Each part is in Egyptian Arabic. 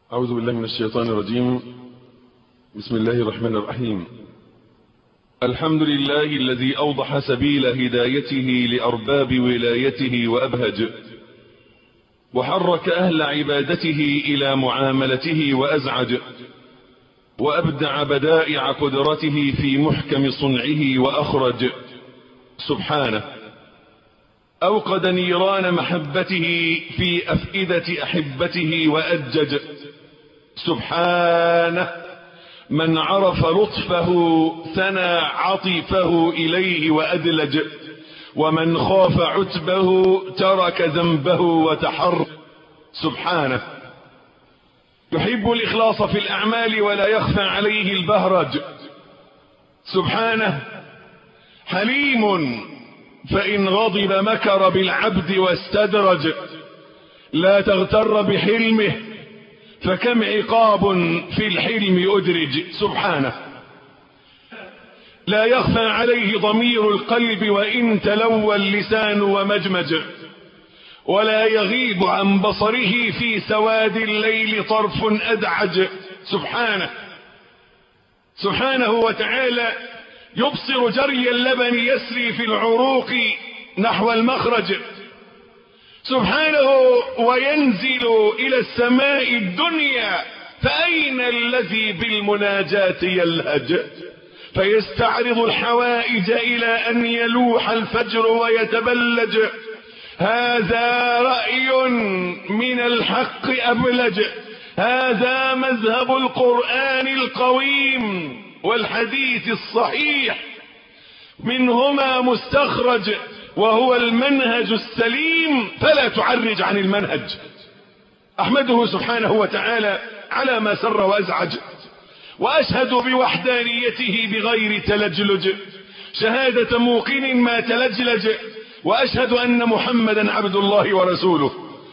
أعوذ بالله من الشيطان الرجيم بسم الله الرحمن الرحيم الحمد لله الذي أوضح سبيل هدايته لأرباب ولايته وأبهج وحرك أهل عبادته إلى معاملته وأزعج وأبدع بدائع قدرته في محكم صنعه وأخرج سبحانه أوقد نيران محبته في أفئدة أحبته وأجج سبحانه من عرف لطفه ثنى عطفه إليه وأدلج ومن خاف عتبه ترك ذنبه وتحر سبحانه يحب الإخلاص في الأعمال ولا يخفى عليه البهرج سبحانه حليم فإن غضب مكر بالعبد واستدرج لا تغتر بحلمه فكم عقاب في الحلم أدرج سبحانه لا يخفى عليه ضمير القلب وإن تلوى اللسان ومجمج ولا يغيب عن بصره في سواد الليل طرف أدعج سبحانه سبحانه وتعالى يبصر جري اللبن يسري في العروق نحو المخرج سبحانه وينزل إلى السماء الدنيا فأين الذي بالمناجاة يلهج فيستعرض الحوائج إلى أن يلوح الفجر ويتبلج هذا رأي من الحق أبلج هذا مذهب القرآن القويم والحديث الصحيح منهما مستخرج وهو المنهج السليم فلا تعرج عن المنهج أحمده سبحانه وتعالى على ما سر وأزعج وأشهد بوحدانيته بغير تلجلج شهادة موقن ما تلجلج وأشهد أن محمدا عبد الله ورسوله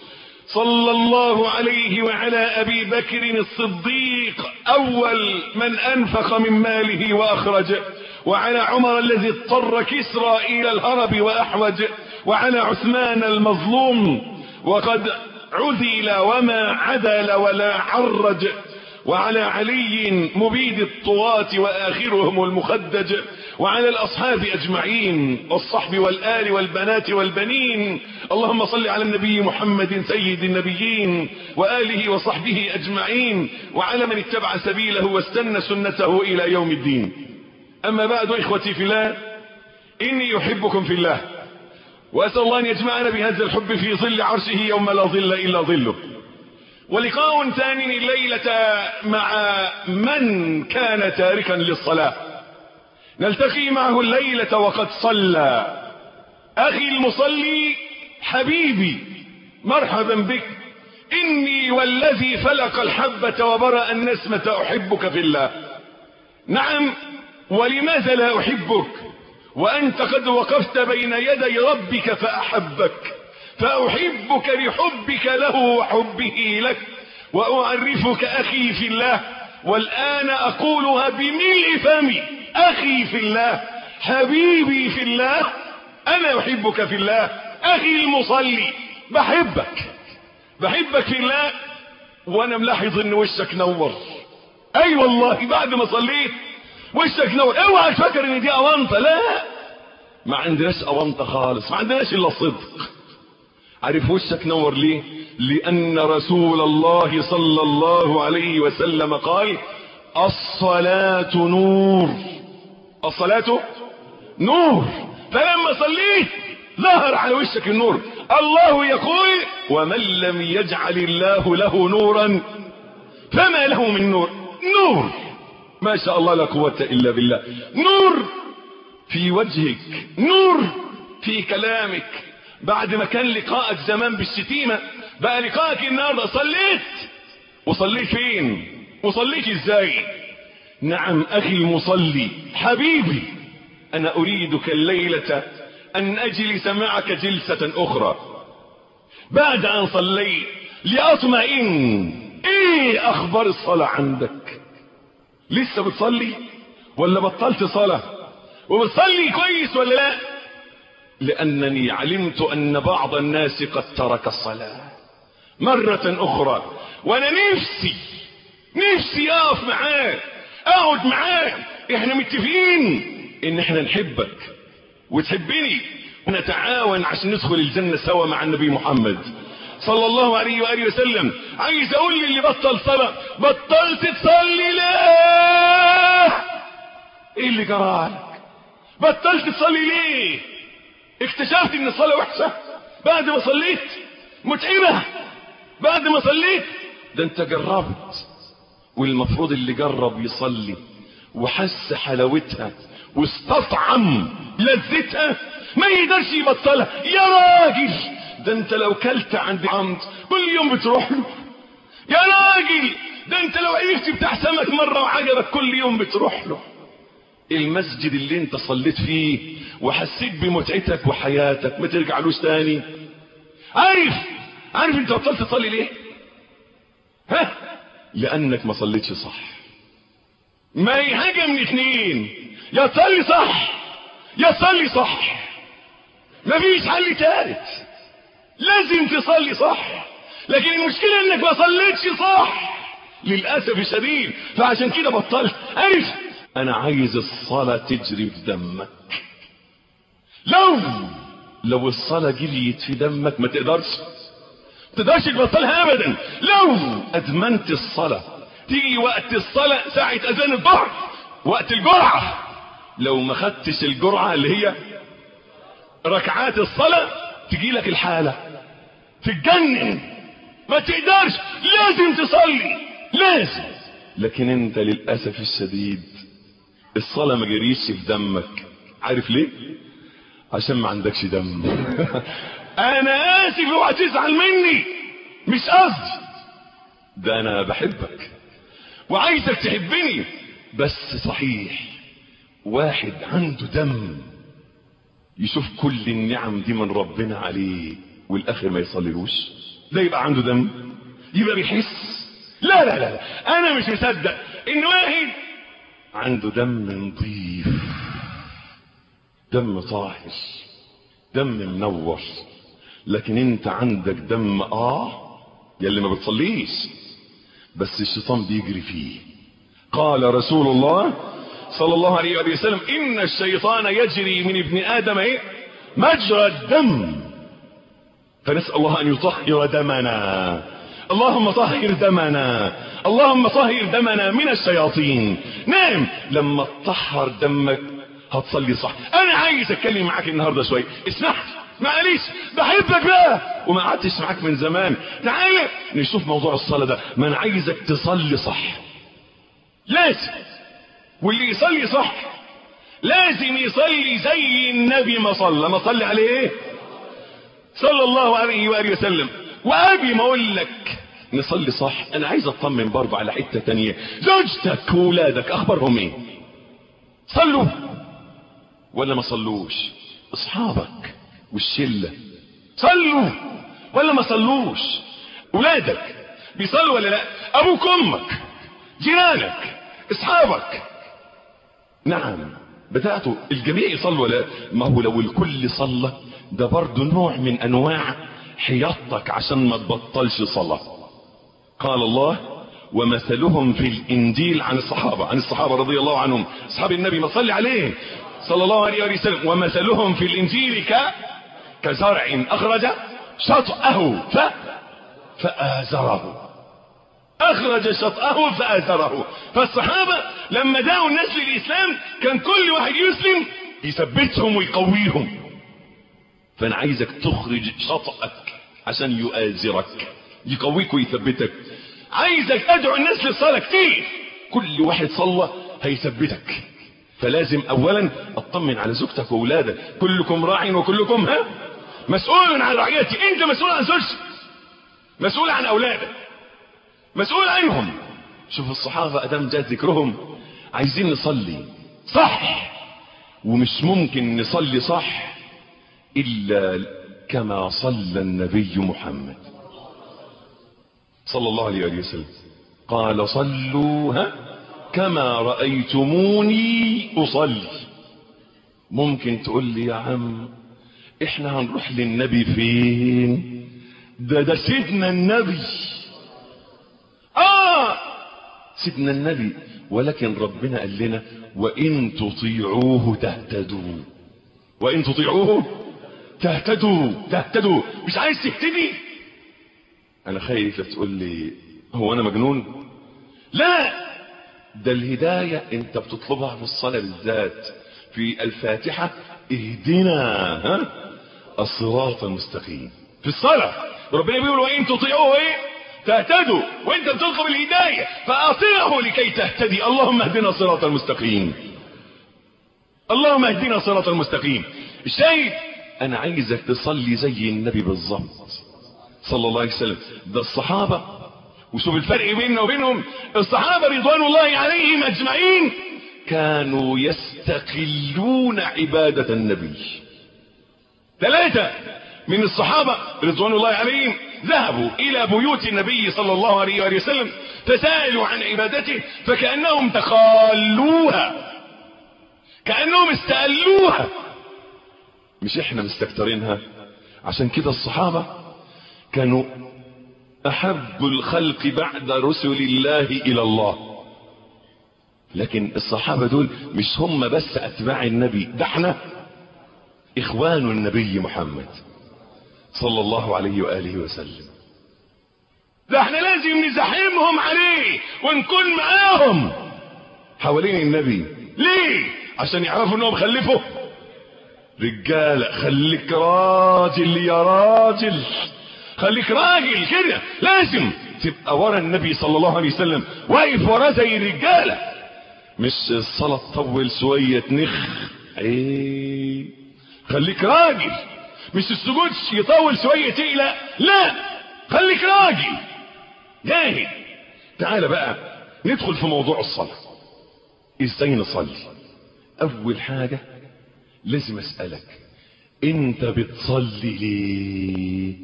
صلى الله عليه وعلى أبي بكر الصديق أول من أنفق من ماله وأخرج وعلى عمر الذي اضطر كسرى إلى الهرب وأحوج وعلى عثمان المظلوم وقد عذل وما عدل ولا عرج وعلى علي مبيد الطواة وآخرهم المخدج وعلى الأصحاب أجمعين والصحب والآل والبنات والبنين اللهم صل على النبي محمد سيد النبيين وآله وصحبه أجمعين وعلى من اتبع سبيله واستنى سنته إلى يوم الدين أما بعد إخوتي في الله إني يحبكم في الله وأسأل الله أن يجمعنا بهذا الحب في ظل عرشه يوم لا ظل إلا ظله ولقاء ثاني الليلة مع من كان تاركا للصلاة نلتقي معه الليلة وقد صلى أخي المصلي حبيبي مرحبا بك إني والذي فلق الحبة وبرأ النسمة أحبك في الله نعم ولماذا لا أحبك وأنت قد وقفت بين يدي ربك فأحبك فأحبك لحبك له وحبه لك وأعرفك أخي في الله والآن أقولها بملء فمي أخي في الله حبيبي في الله أنا أحبك في الله أخي المصلي بحبك بحبك في الله وأنا ملاحظ إن وشك نور أي أيوة والله بعد ما صليت وشك نور اوعى تفكر إن دي أونطة لا ما عندناش أونطة خالص ما عندناش إلا الصدق عارف وشك نور ليه لأن رسول الله صلى الله عليه وسلم قال الصلاة نور الصلاة نور فلما صليت ظهر على وشك النور الله يقول ومن لم يجعل الله له نورا فما له من نور نور ما شاء الله لا قوة إلا بالله نور في وجهك نور في كلامك بعد ما كان لقاءك زمان بالشتيمة بقى لقاءك النهاردة صليت وصليت فين وصليت ازاي نعم اخي المصلي حبيبي انا اريدك الليلة ان اجلس معك جلسة اخرى بعد ان صليت لاطمئن ايه اخبار الصلاة عندك لسه بتصلي ولا بطلت صلاة وبتصلي كويس ولا لا لأنني علمت أن بعض الناس قد ترك الصلاة مرة اخرى وانا نفسي نفسي اقف معاه اقعد معاه احنا متفقين ان احنا نحبك وتحبني ونتعاون عشان ندخل الجنة سوا مع النبي محمد صلى الله عليه وآله وسلم عايز اقول للي بطل صلاة بطلت تصلي ليه ايه اللي جرالك بطلت تصلي ليه اكتشفت ان الصلاة وحشة بعد ما صليت متعبة بعد ما صليت ده انت جربت والمفروض اللي جرب يصلي وحس حلاوتها واستطعم لذتها ما يقدرش يبطلها يا راجل ده انت لو كلت عند عمد كل يوم بتروح له يا راجل ده انت لو عرفت بتاع سمك مرة وعجبك كل يوم بتروح له المسجد اللي انت صليت فيه وحسيت بمتعتك وحياتك ما ترجعلوش تاني عارف عارف انت بطلت تصلي ليه ها لانك ما صليتش صح ما هي حاجة من اتنين يا تصلي صح يا تصلي صح مفيش حل تالت لازم تصلي صح لكن المشكلة انك ما صليتش صح للأسف الشديد فعشان كده بطلت عارف انا عايز الصلاة تجري في دمك لو لو الصلاة جريت في دمك ما تقدرش تقدرش تبطلها ابدا لو ادمنت الصلاة تيجي وقت الصلاة ساعة اذان الظهر وقت الجرعة لو ما خدتش الجرعة اللي هي ركعات الصلاة تجي لك الحالة تتجنن ما تقدرش لازم تصلي لازم لكن انت للأسف الشديد الصلاة ما جريش في دمك عارف ليه عشان ما عندكش دم انا اسف اوعى تزعل مني مش قصدي ده انا بحبك وعايزك تحبني بس صحيح واحد عنده دم يشوف كل النعم دي من ربنا عليه والاخر ما يصليلوش ده يبقى عنده دم يبقى بيحس لا لا لا انا مش مصدق ان واحد عنده دم نظيف دم طاهر دم منور لكن انت عندك دم اه يلي ما بتصليش بس الشيطان بيجري فيه قال رسول الله صلى الله عليه وآله وسلم إن الشيطان يجري من ابن آدم إيه؟ مجرى الدم فنسأل الله أن يطهر دمنا اللهم طهر دمنا اللهم طهر دمنا من الشياطين نعم لما تطهر دمك هتصلي صح انا عايز اتكلم معاك النهارده شويه اسمح معلش بحبك بقى وما قعدتش معاك من زمان تعالى نشوف موضوع الصلاه ده ما انا عايزك تصلي صح لازم واللي يصلي صح لازم يصلي زي النبي ما صلى ما صلي عليه ايه صلى الله عليه واله وسلم وقبل ما اقول لك نصلي صح انا عايز اطمن برضه على حته تانية زوجتك واولادك اخبارهم ايه صلوا ولا ما صلوش اصحابك والشله صلوا ولا ما صلوش اولادك بيصلوا ولا لا ابوك امك جيرانك اصحابك نعم بدأتوا الجميع يصلوا ولا ما هو لو الكل صلى ده برضه نوع من انواع حياطتك عشان ما تبطلش صلاة قال الله ومثلهم في الانجيل عن الصحابة عن الصحابة رضي الله عنهم اصحاب النبي ما صلي عليه صلى الله عليه وسلم ومثلهم في الانجيل ك كزرع اخرج شطأه ف فآزره اخرج شطأه فآزره فالصحابة لما دعوا الناس للاسلام كان كل واحد يسلم يثبتهم ويقويهم فانا عايزك تخرج شطأك عشان يؤازرك يقويك ويثبتك عايزك ادعو الناس للصلاة كتير كل واحد صلى هيثبتك فلازم اولا اطمن على زوجتك واولادك كلكم راع وكلكم ها مسؤول عن رعيتي انت مسؤول عن زوجتك مسؤول عن اولادك مسؤول عنهم شوف الصحابة ادام جاء ذكرهم عايزين نصلي صح ومش ممكن نصلي صح الا كما صلى النبي محمد صلى الله عليه وسلم قال صلوا ها كما رأيتموني أصلي ممكن تقول لي يا عم احنا هنروح للنبي فين ده ده سيدنا النبي اه سيدنا النبي ولكن ربنا قال لنا وان تطيعوه تهتدوا وان تطيعوه تهتدوا تهتدوا مش عايز تهتدي انا خايف تقول لي هو انا مجنون لا ده الهداية انت بتطلبها في الصلاة بالذات في الفاتحة اهدنا ها الصراط المستقيم في الصلاة ربنا بيقول وإن تطيعوه ايه تهتدوا وانت بتطلب الهداية فأطيعه لكي تهتدي اللهم اهدنا الصراط المستقيم اللهم اهدنا الصراط المستقيم الشاهد انا عايزك تصلي زي النبي بالظبط صلى الله عليه وسلم ده الصحابة وشوف الفرق بيننا وبينهم الصحابة رضوان الله عليهم اجمعين كانوا يستقلون عبادة النبي ثلاثة من الصحابة رضوان الله عليهم ذهبوا إلى بيوت النبي صلى الله عليه وآله وسلم تساءلوا عن عبادته فكأنهم تخالوها كأنهم استقلوها مش احنا مستكترينها عشان كده الصحابة كانوا أحب الخلق بعد رسل الله إلى الله لكن الصحابة دول مش هم بس أتباع النبي ده احنا إخوان النبي محمد صلى الله عليه وآله وسلم ده احنا لازم نزاحمهم عليه ونكون معاهم حوالين النبي ليه عشان يعرفوا انهم خلفوا رجالة خليك راجل يا راجل خليك راجل كده لازم تبقى ورا النبي صلى الله عليه وسلم واقف وراه زي الرجالة مش الصلاة تطول شوية تنخ ايه خليك راجل مش السجود يطول شوية تقلق لا خليك راجل جاهد تعال بقى ندخل في موضوع الصلاة ازاي نصلي اول حاجة لازم اسألك انت بتصلي ليه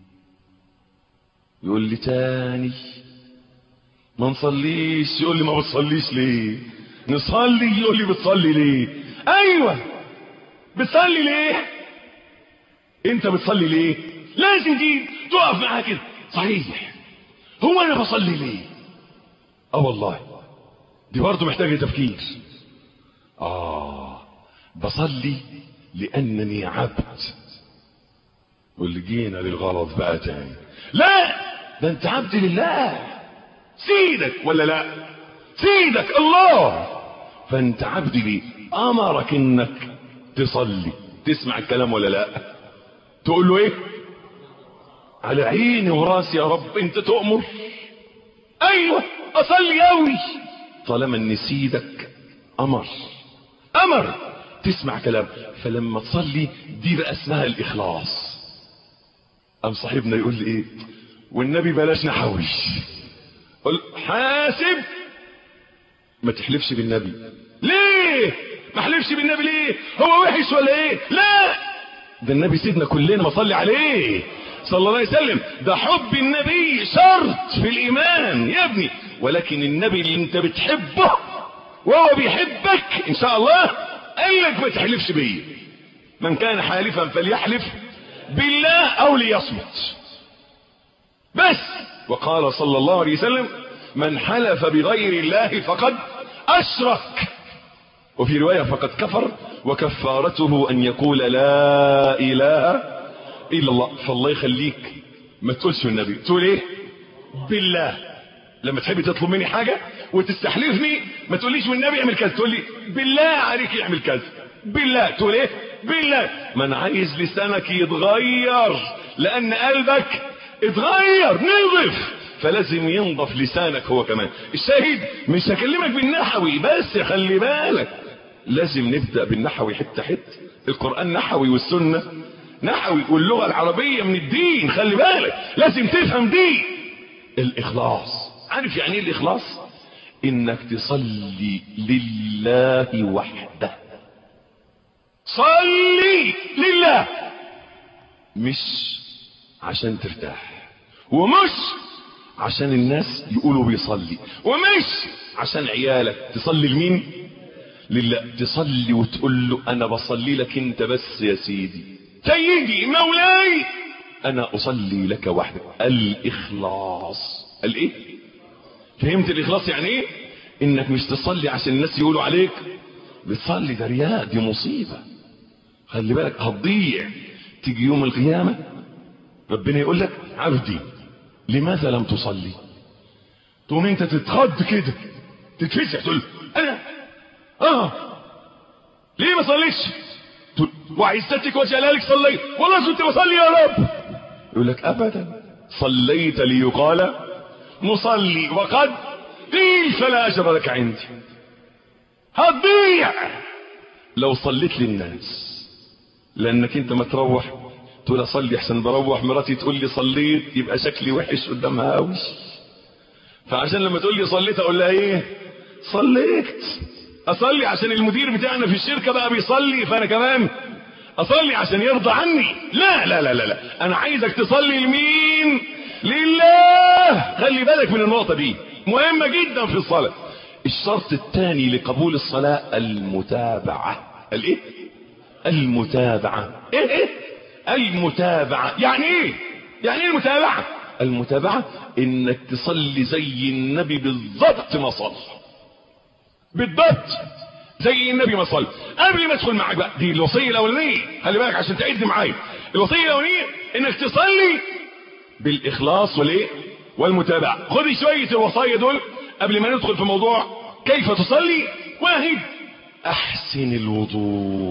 يقول لي تاني ما نصليش يقول لي ما بتصليش ليه نصلي يقول لي بتصلي ليه ايوه بتصلي ليه انت بتصلي ليه لازم دي تقف معاها كده صحيح هو انا بصلي ليه اه والله دي برضه محتاجه تفكير اه بصلي لانني عبد واللي جينا للغلط بقى تاني لا ده انت عبد لله سيدك ولا لا سيدك الله فانت عبد ليه امرك انك تصلي تسمع الكلام ولا لا تقول له ايه على عيني وراسي يا رب انت تؤمر ايوه اصلي قوي طالما ان سيدك امر امر تسمع كلام فلما تصلي دي بقى اسمها الاخلاص قام صاحبنا يقول لي ايه والنبي بلاش نحوش قل حاسب ما تحلفش بالنبي ليه ما احلفش بالنبي ليه هو وحش ولا ايه لا ده النبي سيدنا كلنا ما صلي عليه صلى الله عليه وسلم ده حب النبي شرط في الايمان يا ابني ولكن النبي اللي انت بتحبه وهو بيحبك ان شاء الله قال لك ما تحلفش بيه من كان حالفا فليحلف بالله او ليصمت بس وقال صلى الله عليه وسلم من حلف بغير الله فقد اشرك وفي رواية فقد كفر وكفارته ان يقول لا اله الا الله فالله يخليك ما تقولش النبي تقول ايه بالله لما تحبي تطلب مني حاجة وتستحلفني ما تقوليش والنبي اعمل كذا تقول لي بالله عليك اعمل كذا بالله تقول ايه بالله من عايز لسانك يتغير لان قلبك اتغير نضف فلازم ينضف لسانك هو كمان الشاهد مش هكلمك بالنحوي بس خلي بالك لازم نبدأ بالنحوي حتة حتة القرآن نحوي والسنة نحوي واللغة العربية من الدين خلي بالك لازم تفهم دي الإخلاص عارف يعني ايه الإخلاص إنك تصلي لله وحده صلي لله مش عشان ترتاح ومش عشان الناس يقولوا بيصلي ومش عشان عيالك تصلي لمين لله تصلي وتقول له انا بصلي لك انت بس يا سيدي سيدي مولاي انا اصلي لك وحدك الاخلاص الايه فهمت الاخلاص يعني ايه انك مش تصلي عشان الناس يقولوا عليك بتصلي ده رياء دي مصيبة خلي بالك هتضيع تيجي يوم القيامة ربنا يقول لك عبدي لماذا لم تصلي تقوم انت تتخض كده تتفزع تقول انا اه ليه ما صليتش وعزتك وجلالك صليت والله كنت بصلي يا رب يقول لك ابدا صليت ليقال مصلي وقد قيل فلا اجر لك عندي هتضيع لو صليت للناس لانك انت ما تروح تقول اصلي احسن بروح مراتي تقول لي صليت يبقى شكلي وحش قدامها قوي فعشان لما تقول لي صليت اقول لها ايه صليت اصلي عشان المدير بتاعنا في الشركه بقى بيصلي فانا كمان اصلي عشان يرضى عني لا لا لا لا, لا. انا عايزك تصلي لمين لله خلي بالك من النقطه دي مهمه جدا في الصلاه الشرط الثاني لقبول الصلاه المتابعه الايه المتابعه ايه ايه المتابعه يعني ايه يعني ايه المتابعه المتابعه انك تصلي زي النبي بالضبط ما صلى بالضبط زي النبي ما صلى قبل ما ادخل معاك بقى دي الوصيه الاولانيه خلي بالك عشان تعد معايا الوصيه الاولانيه انك تصلي بالاخلاص والايه والمتابعه خدي شويه الوصايا دول قبل ما ندخل في موضوع كيف تصلي واحد احسن الوضوء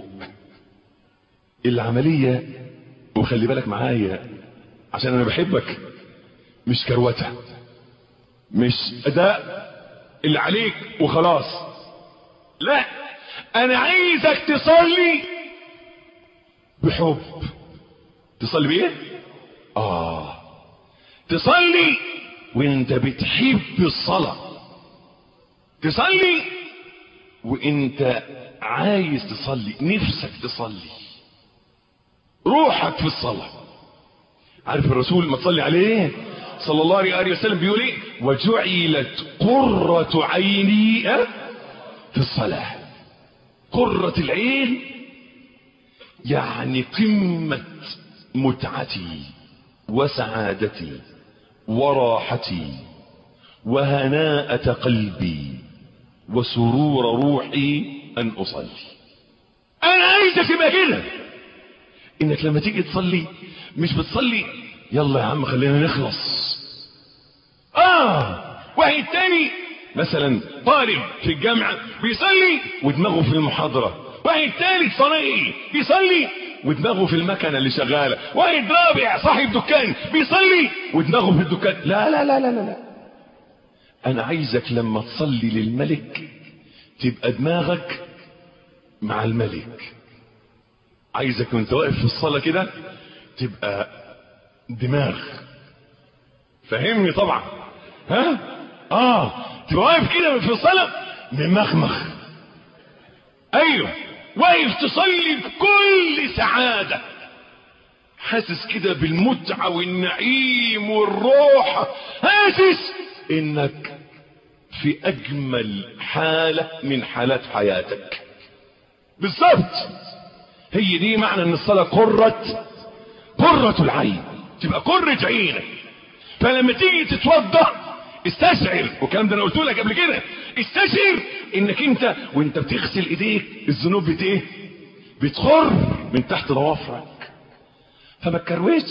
العمليه وخلي بالك معايا عشان انا بحبك مش كروته مش اداء اللي عليك وخلاص لا انا عايزك تصلي بحب تصلي بايه اه تصلي وانت بتحب الصلاة تصلي وانت عايز تصلي نفسك تصلي روحك في الصلاة عارف الرسول ما تصلي عليه صلى الله عليه وسلم بيقول ايه وجعلت قرة عيني في الصلاة قرة العين يعني قمة متعتي وسعادتي وراحتي وهناءة قلبي وسرور روحي أن أصلي أنا عايزك تبقى كده إنك لما تيجي تصلي مش بتصلي يلا يا عم خلينا نخلص آه واحد تاني مثلا طالب في الجامعة بيصلي ودماغه في المحاضرة واحد ثالث صنايعي بيصلي ودماغه في المكنة اللي شغالة واحد رابع صاحب دكان بيصلي ودماغه في الدكان لا لا لا لا لا, لا. انا عايزك لما تصلي للملك تبقى دماغك مع الملك عايزك وانت واقف في الصلاة كده تبقى دماغ فهمني طبعا ها اه تبقى واقف كده في الصلاة ممخمخ ايوه واقف تصلي بكل سعادة حاسس كده بالمتعة والنعيم والروحة حاسس انك في اجمل حالة من حالات حياتك بالظبط هي دي معنى ان الصلاة قرة قرة العين تبقى قرة عينك فلما تيجي تتوضا استشعر والكلام ده انا قلت لك قبل كده استشعر انك انت وانت بتغسل ايديك الذنوب بت ايه بتخر من تحت ضوافرك فما تكروتش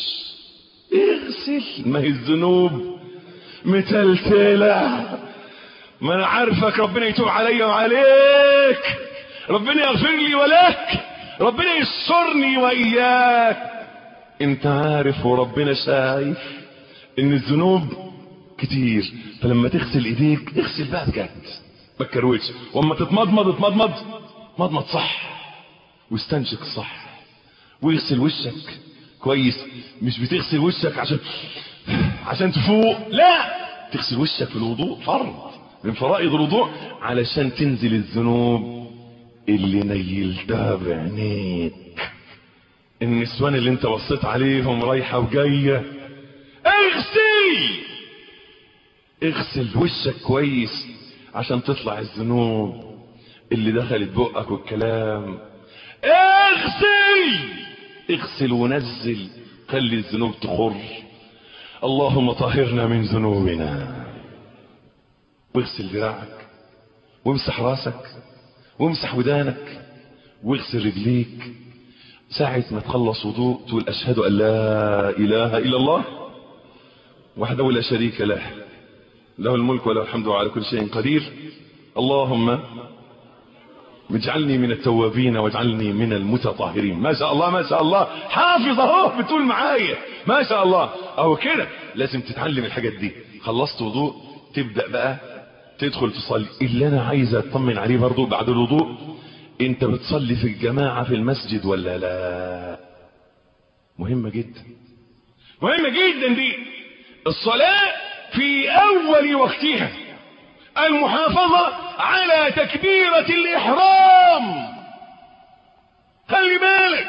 اغسل ما هي الذنوب متلتله ما انا عارفك ربنا يتوب عليا وعليك ربنا يغفر لي ولك ربنا يسترني واياك انت عارف وربنا شايف ان الذنوب كتير فلما تغسل ايديك اغسل بقى بجد ما تكروتش واما تتمضمض اتمضمض مضمض صح واستنشق صح واغسل وشك كويس مش بتغسل وشك عشان عشان تفوق لا تغسل وشك في الوضوء فرض من فرائض الوضوء علشان تنزل الذنوب اللي نيلتها بعينيك النسوان اللي انت بصيت عليهم رايحة وجاية اغسل اغسل وشك كويس عشان تطلع الذنوب اللي دخلت بقك والكلام اغسل اغسل ونزل خلي الذنوب تخر اللهم طهرنا من ذنوبنا واغسل ذراعك وامسح راسك وامسح ودانك واغسل رجليك ساعة ما تخلص وضوء تقول أشهد أن لا إله إلا الله وحده لا شريك له له الملك وله الحمد على كل شيء قدير اللهم اجعلني من التوابين واجعلني من المتطهرين ما شاء الله ما شاء الله حافظ اهو بتقول معايا ما شاء الله اهو كده لازم تتعلم الحاجات دي خلصت وضوء تبدأ بقى تدخل تصلي اللي انا عايز اطمن عليه برضو بعد الوضوء انت بتصلي في الجماعة في المسجد ولا لا مهمة جدا مهمة جدا دي الصلاة في اول وقتها المحافظة على تكبيرة الاحرام خلي بالك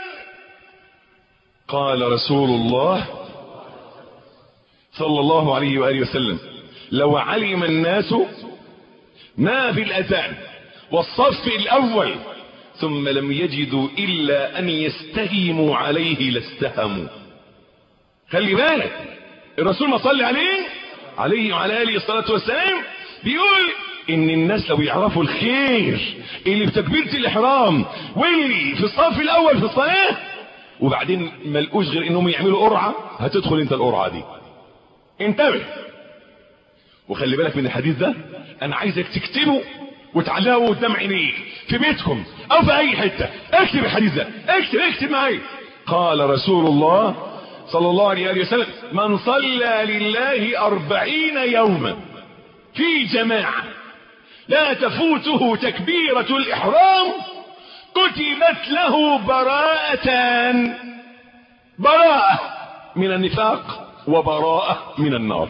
قال رسول الله صلى الله عليه وآله وسلم لو علم الناس ما في الأذان والصف الأول ثم لم يجدوا إلا أن يستهموا عليه لاستهموا خلي بالك الرسول ما صلي عليه عليه وعلى آله الصلاة والسلام بيقول ان الناس لو يعرفوا الخير اللي في تكبيرة الاحرام واللي في الصف الاول في الصلاة وبعدين ما لقوش غير انهم يعملوا قرعة هتدخل انت القرعة دي انتبه وخلي بالك من الحديث ده انا عايزك تكتبه وتعلقه قدام عينيك في بيتكم او في اي حتة اكتب الحديث ده اكتب اكتب معايا قال رسول الله صلى الله عليه وسلم من صلى لله أربعين يوما في جماعة لا تفوته تكبيرة الإحرام كتبت له براءتان براءة من النفاق وبراءة من النار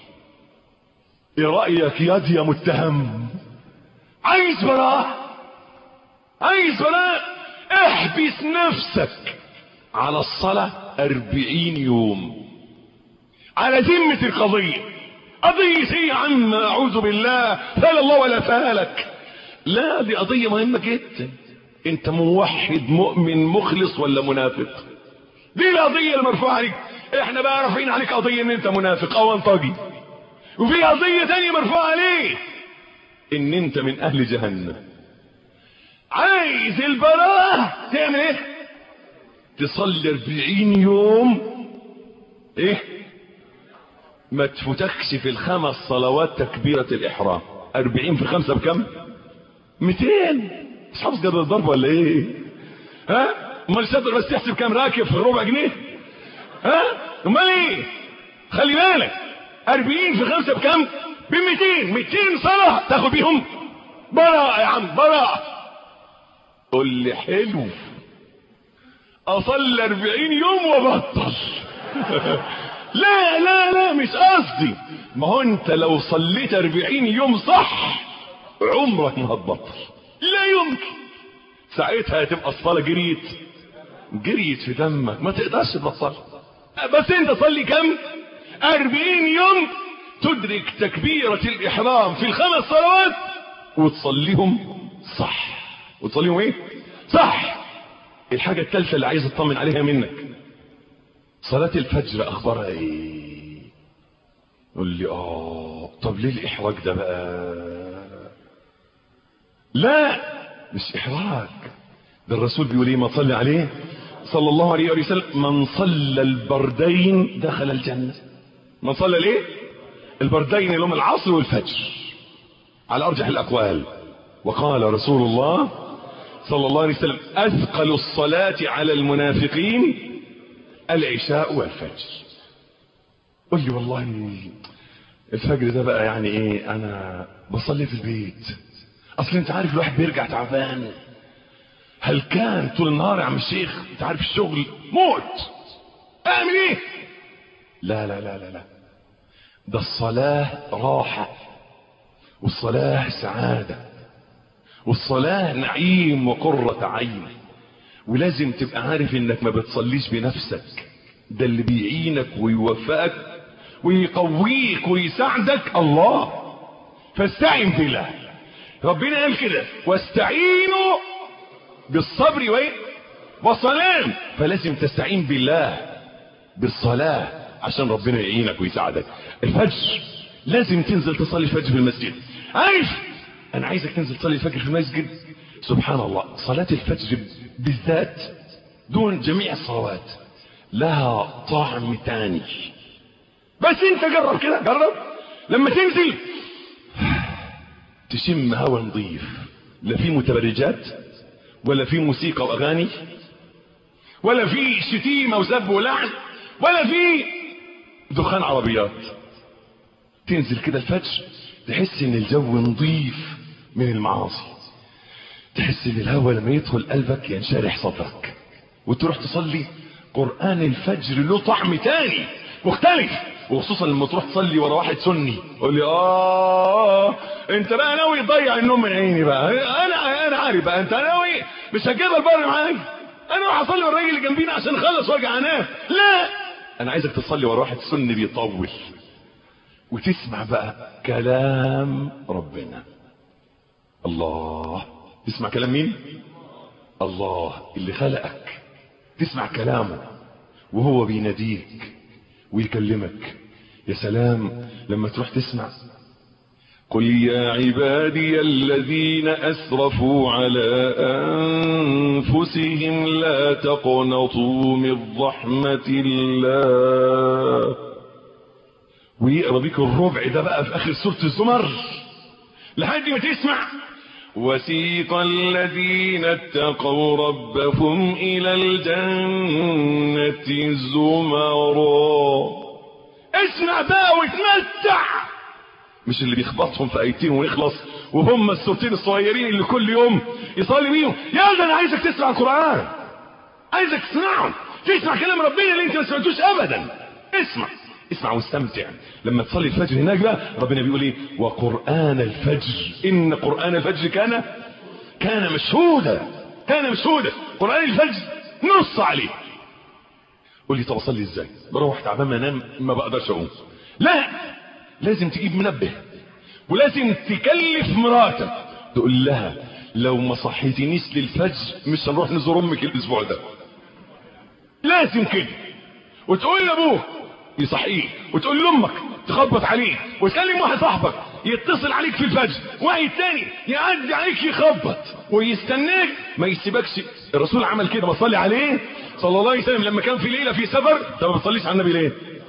ايه رأيك ياد يا متهم عايز براءة عايز براءة احبس نفسك على الصلاة أربعين يوم على ذمة القضية قضية ايه يا عم اعوذ بالله فال الله ولا فالك لا دي قضية مهمة جدا انت موحد مؤمن مخلص ولا منافق دي القضية المرفوعة عليك احنا بقى رافعين عليك قضية ان انت منافق او انطجي وفي قضية تانية مرفوعة عليك ان انت من اهل جهنم عايز البراءة تعمل ايه تصلي اربعين يوم ايه ما تفوتكش في الخمس صلوات تكبيرة الاحرام اربعين في خمسة بكم ميتين مش حافظ جدول الضرب ولا ايه ها امال صدر بس تحسب كام راكب في ربع جنيه ها امال ايه خلي بالك اربعين في خمسة بكم بميتين ميتين صلاة تاخد بيهم براءة يا عم براءة قول لي حلو اصلي اربعين يوم وبطل لا لا لا مش قصدي ما هو انت لو صليت اربعين يوم صح عمرك ما هتبطل لا يمكن ساعتها هتبقى الصلاة جريت جريت في دمك ما تقدرش تبطل بس انت صلي كم اربعين يوم تدرك تكبيرة الاحرام في الخمس صلوات وتصليهم صح وتصليهم ايه صح الحاجة الثالثة اللي عايز اطمن عليها منك صلاة الفجر اخبارها ايه قول لي اه طب ليه الاحراج ده بقى لا مش احراج ده الرسول بيقول ايه ما صلي عليه صلى الله عليه وسلم من صلى البردين دخل الجنة من صلى ليه البردين اللي هم العصر والفجر على ارجح الاقوال وقال رسول الله صلى الله عليه وسلم اثقل الصلاة على المنافقين العشاء والفجر قل لي والله الفجر ده بقى يعني ايه انا بصلي في البيت اصل انت عارف الواحد بيرجع تعبان هل كان طول النهار يا عم الشيخ انت عارف الشغل موت اعمل ايه لا لا لا لا لا ده الصلاة راحة والصلاة سعادة والصلاة نعيم وقرة عين ولازم تبقى عارف انك ما بتصليش بنفسك ده اللي بيعينك ويوفقك ويقويك ويساعدك الله فاستعن بالله ربنا قال كده واستعينوا بالصبر وايه والصلاة فلازم تستعين بالله بالصلاة عشان ربنا يعينك ويساعدك الفجر لازم تنزل تصلي الفجر في المسجد عارف انا عايزك تنزل تصلي الفجر في المسجد سبحان الله صلاة الفجر بالذات دون جميع الصلوات لها طعم تاني بس انت جرب كده جرب لما تنزل تشم هوا نظيف لا في متبرجات ولا في موسيقى واغاني ولا في شتيمة وسب ولعن ولا في دخان عربيات تنزل كده الفجر تحس ان الجو نظيف من المعاصي تحس ان الهواء لما يدخل قلبك ينشرح صدرك وتروح تصلي قرآن الفجر له طعم تاني مختلف وخصوصا لما تروح تصلي ورا واحد سني يقول لي اه انت بقى ناوي تضيع النوم من عيني بقى انا انا عارف بقى انت ناوي مش هتجيبها البر معاك انا راح اصلي ورا الراجل اللي جنبينا عشان اخلص وارجع انام لا انا عايزك تصلي ورا واحد سني بيطول وتسمع بقى كلام ربنا الله تسمع كلام مين الله اللي خلقك تسمع كلامه وهو بيناديك ويكلمك يا سلام لما تروح تسمع قل يا عبادي الذين أسرفوا على أنفسهم لا تقنطوا من رحمة الله ويقرا بيك الربع ده بقى في آخر سورة الزمر لحد ما تسمع وسيق الذين اتقوا ربهم إلى الجنة زمرا اسمع بقى وتمتع مش اللي بيخبطهم في ايتين ويخلص وهم السورتين الصغيرين اللي كل يوم يصلي بيهم يا ده انا عايزك تسمع القرآن عايزك تسمعه تسمع كلام ربنا اللي انت ما سمعتوش ابدا اسمع اسمع واستمتع لما تصلي الفجر هناك بقى ربنا بيقول ايه وقرآن الفجر ان قرآن الفجر كان كان مشهودا كان مشهودا قرآن الفجر نص عليه قول لي طب اصلي ازاي بروح تعبان ما انام ما بقدرش اقوم لا لازم تجيب منبه ولازم تكلف مراتك تقول لها لو ما صحيتنيش للفجر مش هنروح نزور امك الاسبوع ده لازم كده وتقول لابوك يصحيه وتقول لامك تخبط عليه وتكلم واحد صاحبك يتصل عليك في الفجر واحد تاني يعدي عليك يخبط ويستناك ما يسيبكش الرسول عمل كده بصلي عليه صلى الله عليه وسلم لما كان في ليله في سفر طب ما بتصليش على النبي ليه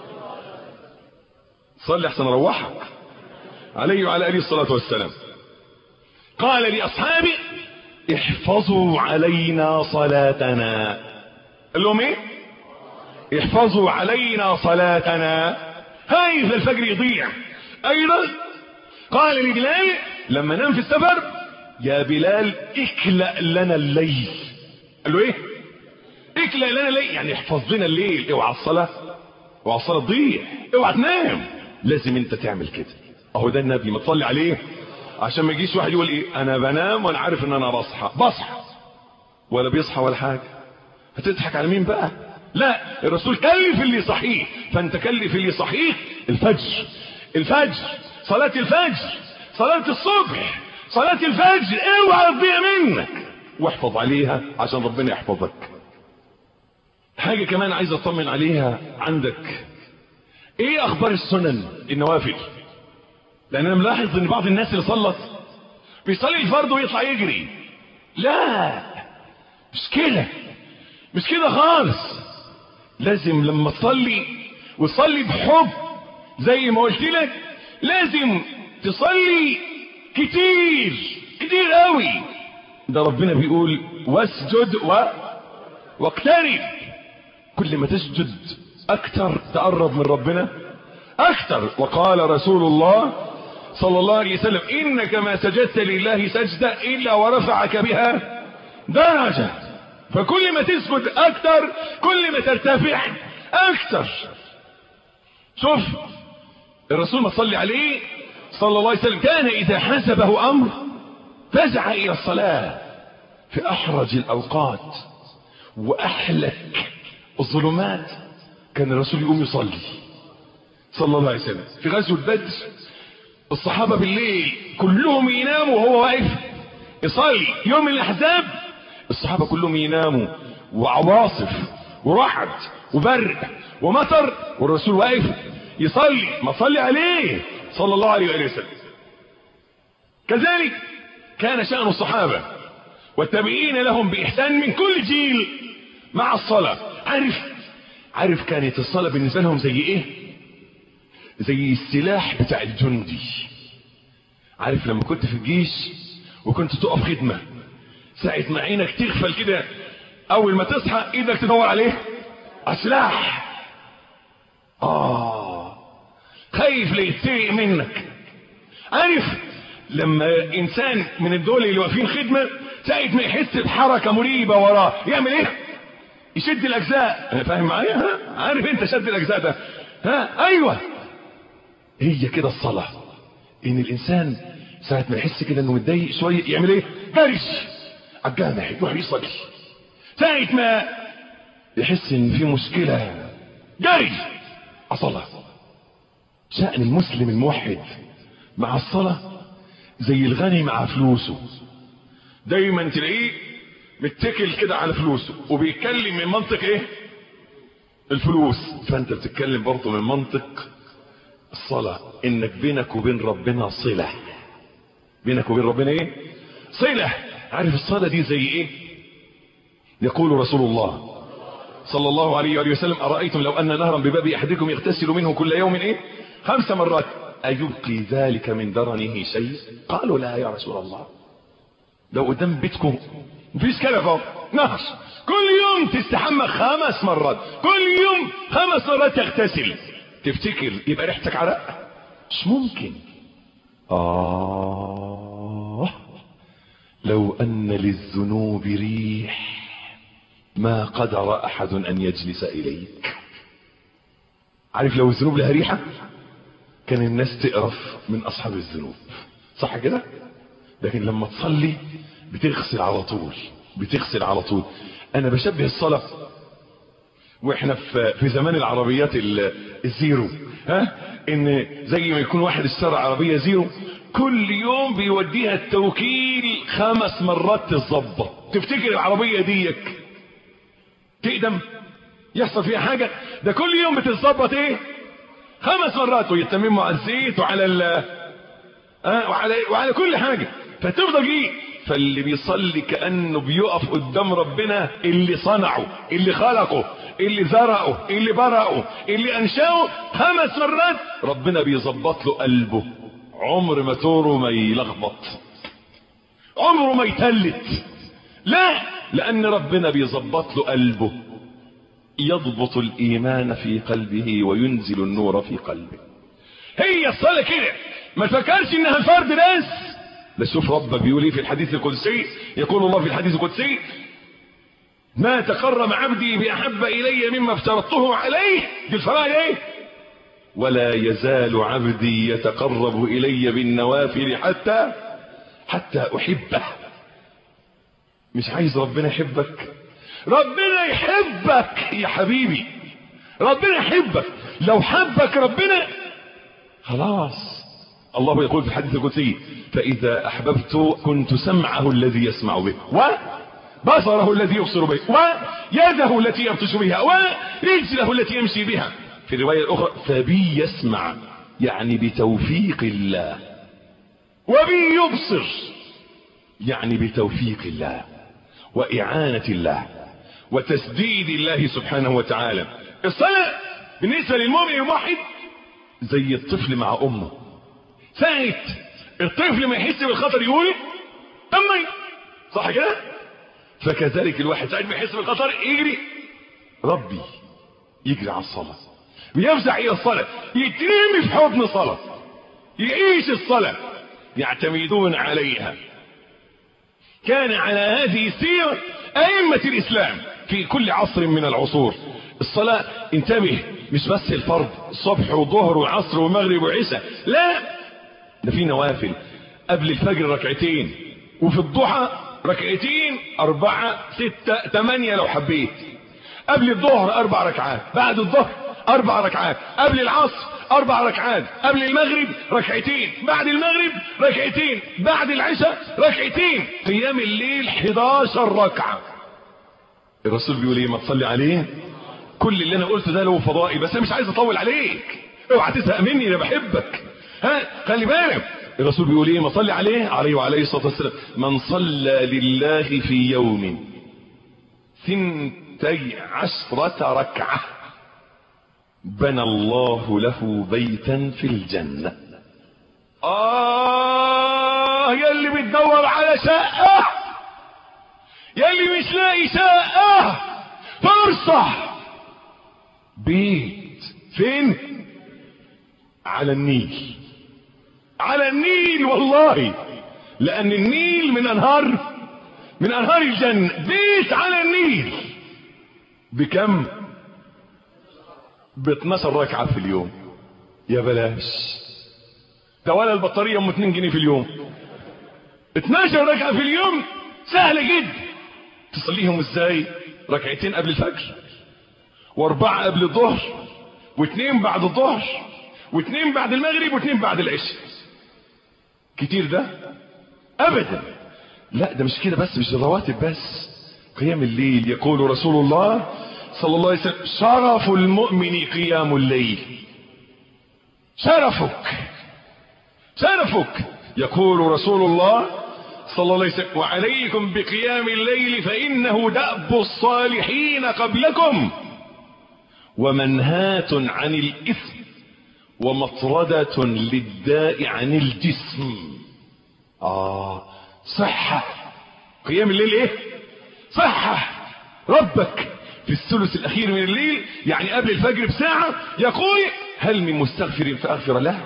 صلي احسن اروحك عليه وعلى اله الصلاه والسلام قال لاصحابه احفظوا علينا صلاتنا قال لهم ايه احفظوا علينا صلاتنا هاي الفجر يضيع ايضا قال لبلال لما نام في السفر يا بلال اكلأ لنا الليل قال له ايه اكلأ لنا الليل يعني احفظ لنا الليل اوعى الصلاة اوعى الصلاة تضيع اوعى تنام لازم انت تعمل كده اهو ده النبي ما تصلي عليه عشان ما يجيش واحد يقول ايه انا بنام وانا عارف ان انا بصحى بصحى ولا بيصحى ولا حاجة هتضحك على مين بقى لا الرسول كلف اللي صحيح فانت كلف اللي صحيح الفجر الفجر صلاة الفجر صلاة الصبح صلاة الفجر اوعى تضيع منك واحفظ عليها عشان ربنا يحفظك حاجة كمان عايز اطمن عليها عندك ايه اخبار السنن النوافل لان انا ملاحظ ان بعض الناس اللي صلت بيصلي الفرض ويطلع يجري لا مش كده مش كده خالص لازم لما تصلي وتصلي بحب زي ما قلت لك لازم تصلي كتير كتير قوي ده ربنا بيقول واسجد و واقترب كل ما تسجد اكتر تقرب من ربنا اكتر وقال رسول الله صلى الله عليه وسلم انك ما سجدت لله سجدة الا ورفعك بها درجة فكل ما تسجد اكتر كل ما ترتفع اكتر شوف الرسول ما صلي عليه صلى الله عليه وسلم كان اذا حسبه امر فزع الى الصلاة في احرج الاوقات واحلك الظلمات كان الرسول يقوم يصلي صلى الله عليه وسلم في غزوة بدر الصحابة بالليل كلهم يناموا وهو واقف يصلي يوم الاحزاب الصحابة كلهم يناموا وعواصف ورعد وبرد ومطر والرسول واقف يصلي ما صلي عليه صلى الله عليه وآله وسلم كذلك كان شأن الصحابة والتابعين لهم بإحسان من كل جيل مع الصلاة عارف عارف كانت الصلاة بالنسبة لهم زي ايه زي السلاح بتاع الجندي عارف لما كنت في الجيش وكنت تقف خدمة ساعة ما عينك تغفل كده اول ما تصحى ايدك تدور عليه على سلاح اه خايف ليتسرق منك عارف لما انسان من الدول اللي واقفين خدمة ساعة ما يحس بحركة مريبة وراه يعمل ايه يشد الاجزاء فاهم معايا ها عارف انت شد الاجزاء ده ها ايوه هي كده الصلاة ان الانسان ساعة ما يحس كده انه متضايق شوية يعمل ايه جرش على الجامع يروح يصلي ساعة ما يحس ان في مشكلة جري الصلاة شأن المسلم الموحد مع الصلاة زي الغني مع فلوسه دايما تلاقيه متكل كده على فلوسه وبيتكلم من منطق ايه الفلوس فانت بتتكلم برضه من منطق الصلاة انك بينك وبين ربنا صلة بينك وبين ربنا ايه صلة عارف الصلاة دي زي ايه يقول رسول الله صلى الله عليه وآله وسلم أرأيتم لو أن نهرا بباب أحدكم يغتسل منه كل يوم إيه خمس مرات أيبقي ذلك من درنه شيء قالوا لا يا رسول الله لو قدام بيتكم مفيش كده فوق نهر كل يوم تستحمى خمس مرات كل يوم خمس مرات تغتسل تفتكر يبقى ريحتك عرق مش ممكن آه لو أن للذنوب ريح ما قدر أحد أن يجلس إليك عارف لو الذنوب لها ريحة كان الناس تقرف من أصحاب الذنوب صح كده لكن لما تصلي بتغسل على طول بتغسل على طول أنا بشبه الصلاة واحنا في في زمان العربيات الزيرو ها ان زي ما يكون واحد اشترى عربيه زيرو كل يوم بيوديها التوكيل خمس مرات تتظبط تفتكر العربيه ديك تقدم يحصل فيها حاجه ده كل يوم بتتظبط ايه خمس مرات ويتمموا على الزيت وعلى ال آه وعلى وعلى كل حاجه فتفضل ايه فاللي بيصلي كانه بيقف قدام ربنا اللي صنعه اللي خلقه اللي زرعه اللي برأه اللي انشاه خمس مرات ربنا بيظبط له قلبه عمر ما توره ما يلخبط عمره ما يتلت لا لان ربنا بيظبط له قلبه يضبط الايمان في قلبه وينزل النور في قلبه هي الصلاه كده ما تفكرش انها فرد بس بس شوف ربك بيقول ايه في الحديث القدسي يقول الله في الحديث القدسي ما تقرب عبدي بأحب إلي مما افترضته عليه دي الفرائض ايه ولا يزال عبدي يتقرب إلي بالنوافل حتى حتى أحبه مش عايز ربنا يحبك ربنا يحبك يا حبيبي ربنا يحبك لو حبك ربنا خلاص الله يقول في الحديث القدسي فإذا أحببت كنت سمعه الذي يسمع به و بصره الذي يبصر به ويده التي يبطش بها ورجله التي يمشي بها في الرواية الأخرى فبي يسمع يعني بتوفيق الله وبي يبصر يعني بتوفيق الله وإعانة الله وتسديد الله سبحانه وتعالى الصلاة بالنسبة للمؤمن الموحد زي الطفل مع أمه ساعة الطفل ما يحس بالخطر يقول أمي صح كده فكذلك الواحد ساعة ما يحس بالخطر يجري ربي يجري على الصلاة ويفزع إلى الصلاة يترمي في حضن الصلاة يعيش الصلاة يعتمدون عليها كان على هذه السيرة أئمة الإسلام في كل عصر من العصور الصلاة انتبه مش بس الفرض الصبح وظهر وعصر ومغرب وعشاء لا ده في نوافل قبل الفجر ركعتين وفي الضحى ركعتين أربعة ستة ثمانية لو حبيت قبل الظهر أربع ركعات بعد الظهر أربع ركعات قبل العصر أربع ركعات قبل المغرب ركعتين بعد المغرب ركعتين بعد العشاء ركعتين قيام الليل 11 ركعة الرسول بيقول ايه ما تصلي عليه كل اللي انا قلته ده له فضائي بس انا مش عايز اطول عليك اوعى تزهق مني انا بحبك ها خلي بالك الرسول بيقول ايه ما صلي عليه عليه وعليه الصلاه والسلام من صلى لله في يوم ثنتي عشرة ركعة بنى الله له بيتا في الجنة آه يا اللي بتدور على شقة يا اللي مش لاقي شقة فرصة بيت فين على النيل على النيل والله لأن النيل من أنهار من أنهار الجنة بيت على النيل بكم ب 12 ركعة في اليوم يا بلاش ده ولا البطارية ام 2 جنيه في اليوم 12 ركعة في اليوم سهلة جدا تصليهم ازاي ركعتين قبل الفجر واربعة قبل الظهر واثنين بعد الظهر واثنين بعد المغرب واثنين بعد العشاء كتير ده ابدا لا ده مش كده بس مش الرواتب بس قيام الليل يقول رسول الله صلى الله عليه وسلم شرف المؤمن قيام الليل شرفك شرفك يقول رسول الله صلى الله عليه وسلم وعليكم بقيام الليل فإنه دأب الصالحين قبلكم ومنهاة عن الإثم ومطردة للداء عن الجسم آه صحة قيام الليل ايه صحة ربك في الثلث الأخير من الليل يعني قبل الفجر بساعة يقول هل من مستغفر فأغفر له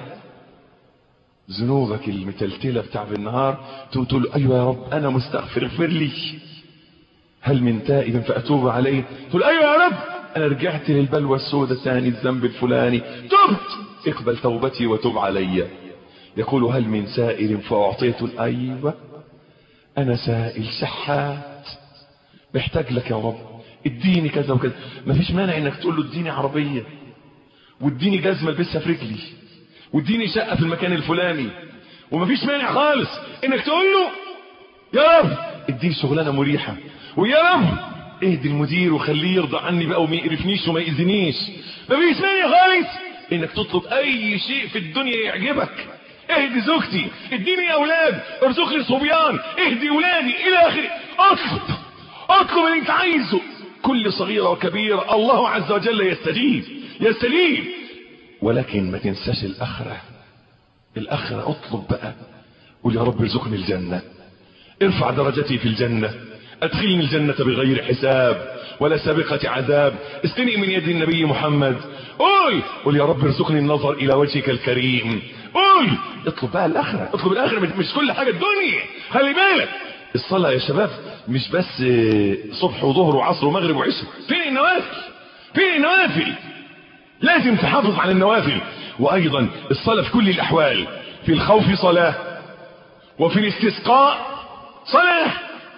ذنوبك المتلتلة بتاع بالنهار تقول أيوة يا رب أنا مستغفر اغفر لي هل من تائب فأتوب عليه تقول أيوة يا رب أنا رجعت للبلوى السوداء ثاني الذنب الفلاني تبت اقبل توبتي وتب علي يقول هل من سائل فأعطيته أيوة أنا سائل شحات محتاج لك يا رب اديني كذا وكذا مفيش مانع انك تقول له اديني عربية واديني جزمة البسها في رجلي واديني شقة في المكان الفلاني ومفيش مانع خالص انك تقول له يا رب اديني شغلانة مريحة ويا رب اهدي المدير وخليه يرضى عني بقى وما يقرفنيش وما يأذنيش مفيش مانع خالص انك تطلب اي شيء في الدنيا يعجبك اهدي زوجتي اديني اولاد ارزقني صبيان اهدي ولادي الى اخره اطلب اطلب اللي انت عايزه كل صغيرة وكبيرة الله عز وجل يستجيب يستجيب ولكن ما تنساش الاخرة الاخرة اطلب بقى قول يا رب ارزقني الجنة ارفع درجتي في الجنة ادخلني الجنة بغير حساب ولا سابقة عذاب استني من يد النبي محمد قول قول يا رب ارزقني النظر الى وجهك الكريم قول اطلب بقى الاخرة اطلب الاخرة مش كل حاجة الدنيا خلي بالك الصلاة يا شباب مش بس صبح وظهر وعصر ومغرب وعشاء فين النوافل فين النوافل لازم تحافظ على النوافل وايضا الصلاة في كل الاحوال في الخوف صلاة وفي الاستسقاء صلاة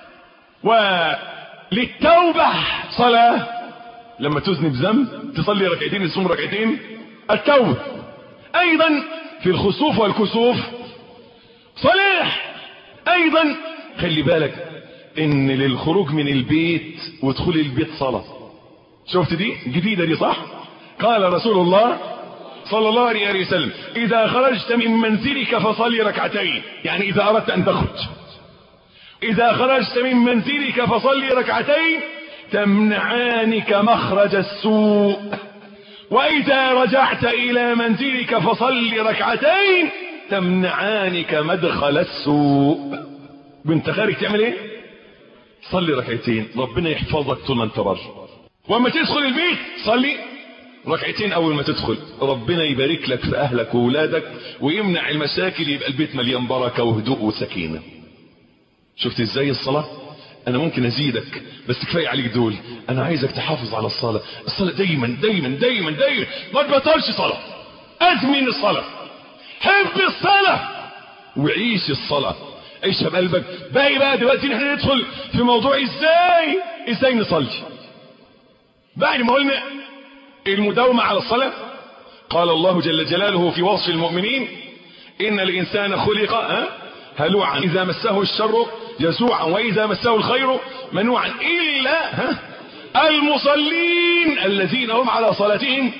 وللتوبة صلاة لما تذنب ذنب تصلي ركعتين تصوم ركعتين التوبة ايضا في الخسوف والكسوف صلاة ايضا خلي بالك ان للخروج من البيت ودخول البيت صلاة شفت دي جديدة دي صح قال رسول الله صلى الله عليه وسلم اذا خرجت من منزلك فصلي ركعتين يعني اذا اردت ان تخرج اذا خرجت من منزلك فصلي ركعتين تمنعانك مخرج السوء واذا رجعت الى منزلك فصلي ركعتين تمنعانك مدخل السوء وانت خارج تعمل ايه صلي ركعتين ربنا يحفظك طول ما انت بره واما تدخل البيت صلي ركعتين اول ما تدخل ربنا يبارك لك في اهلك واولادك ويمنع المشاكل يبقى البيت مليان بركه وهدوء وسكينه شفت ازاي الصلاه انا ممكن ازيدك بس كفايه عليك دول انا عايزك تحافظ على الصلاه الصلاه دايما دايما دايما دايما ما تبطلش صلاه ادمن الصلاه حب الصلاه وعيش الصلاه عيشها بقلبك باقي بقى دلوقتي نحن ندخل في موضوع ازاي ازاي نصلي بعد ما قلنا المداومة على الصلاة قال الله جل جلاله في وصف المؤمنين إن الإنسان خلق ها هلوعا إذا مسه الشر يسوعا وإذا مسه الخير منوعا إلا ها المصلين الذين هم على صلاتهم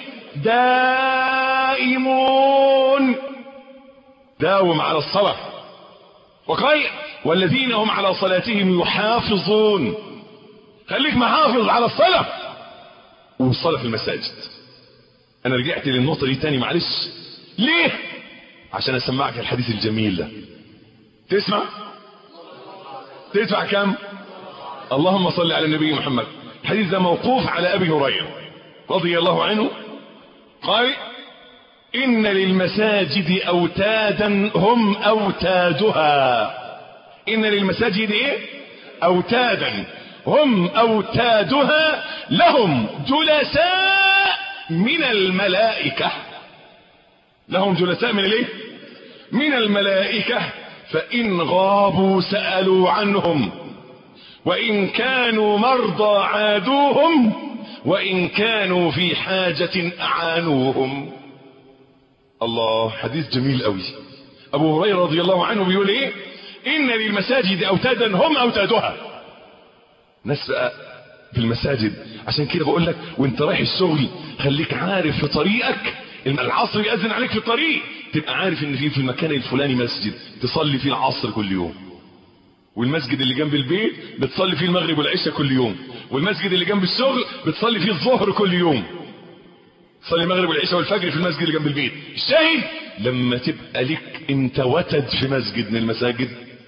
دائمون داوم على الصلاة وقال والذين هم على صلاتهم يحافظون خليك محافظ على الصلاة والصلاة في المساجد انا رجعت للنقطة دي تاني معلش ليه عشان اسمعك الحديث الجميل ده تسمع تدفع كم اللهم صل على النبي محمد الحديث ده موقوف على ابي هريره رضي الله عنه قال ان للمساجد اوتادا هم اوتادها ان للمساجد ايه اوتادا هم اوتادها لهم جلساء من الملائكة لهم جلساء من الايه من الملائكة فان غابوا سألوا عنهم وان كانوا مرضى عادوهم وان كانوا في حاجة اعانوهم الله حديث جميل قوي ابو هريره رضي الله عنه بيقول ايه ان للمساجد اوتادا هم اوتادها ناس بقى في المساجد عشان كده بقول لك وانت رايح الشغل خليك عارف في طريقك العصر يأذن عليك في الطريق تبقى عارف ان في في المكان الفلاني مسجد تصلي فيه العصر كل يوم والمسجد اللي جنب البيت بتصلي فيه المغرب والعشاء كل يوم والمسجد اللي جنب الشغل بتصلي فيه الظهر كل يوم تصلي المغرب والعشاء والفجر في المسجد اللي جنب البيت الشاهد لما تبقى لك انت وتد في مسجد من المساجد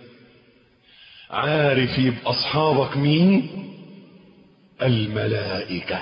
عارف يبقى اصحابك مين الملائكة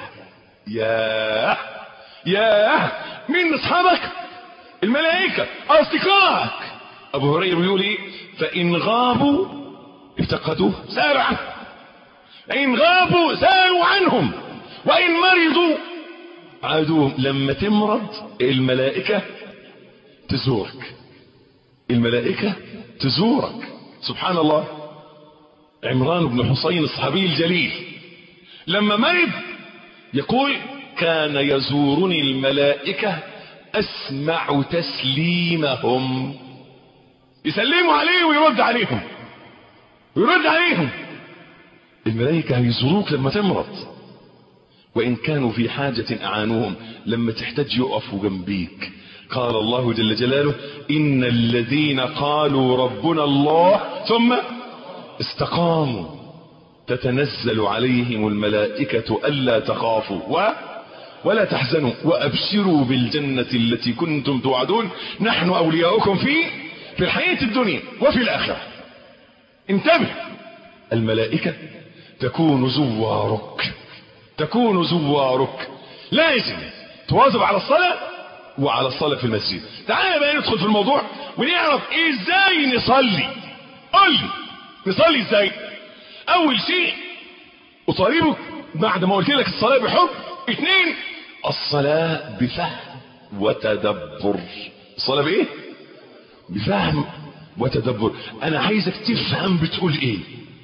ياه ياه مين اصحابك الملائكة اصدقائك ابو هريرة بيقول ايه فان غابوا افتقدوه سألوا عنه ان غابوا سألوا عنهم وان مرضوا عادوهم لما تمرض الملائكة تزورك الملائكة تزورك سبحان الله عمران بن حسين الصحابي الجليل لما مرض يقول كان يزورني الملائكة اسمع تسليمهم يسلموا عليه ويرد عليهم ويرد عليهم الملائكة هيزوروك لما تمرض وإن كانوا في حاجة أعانوهم لما تحتاج يقفوا جنبيك قال الله جل جلاله إن الذين قالوا ربنا الله ثم استقاموا تتنزل عليهم الملائكة ألا تخافوا و ولا تحزنوا وأبشروا بالجنة التي كنتم توعدون نحن أولياؤكم في في الحياة الدنيا وفي الآخرة انتبه الملائكة تكون زوارك تكون زوارك لازم تواظب على الصلاة وعلى الصلاة في المسجد تعال بقى ندخل في الموضوع ونعرف ازاي نصلي قل لي نصلي ازاي اول شيء اطالبك بعد ما قلت لك الصلاة بحب اثنين الصلاة بفهم وتدبر الصلاة بايه بفهم وتدبر انا عايزك تفهم بتقول ايه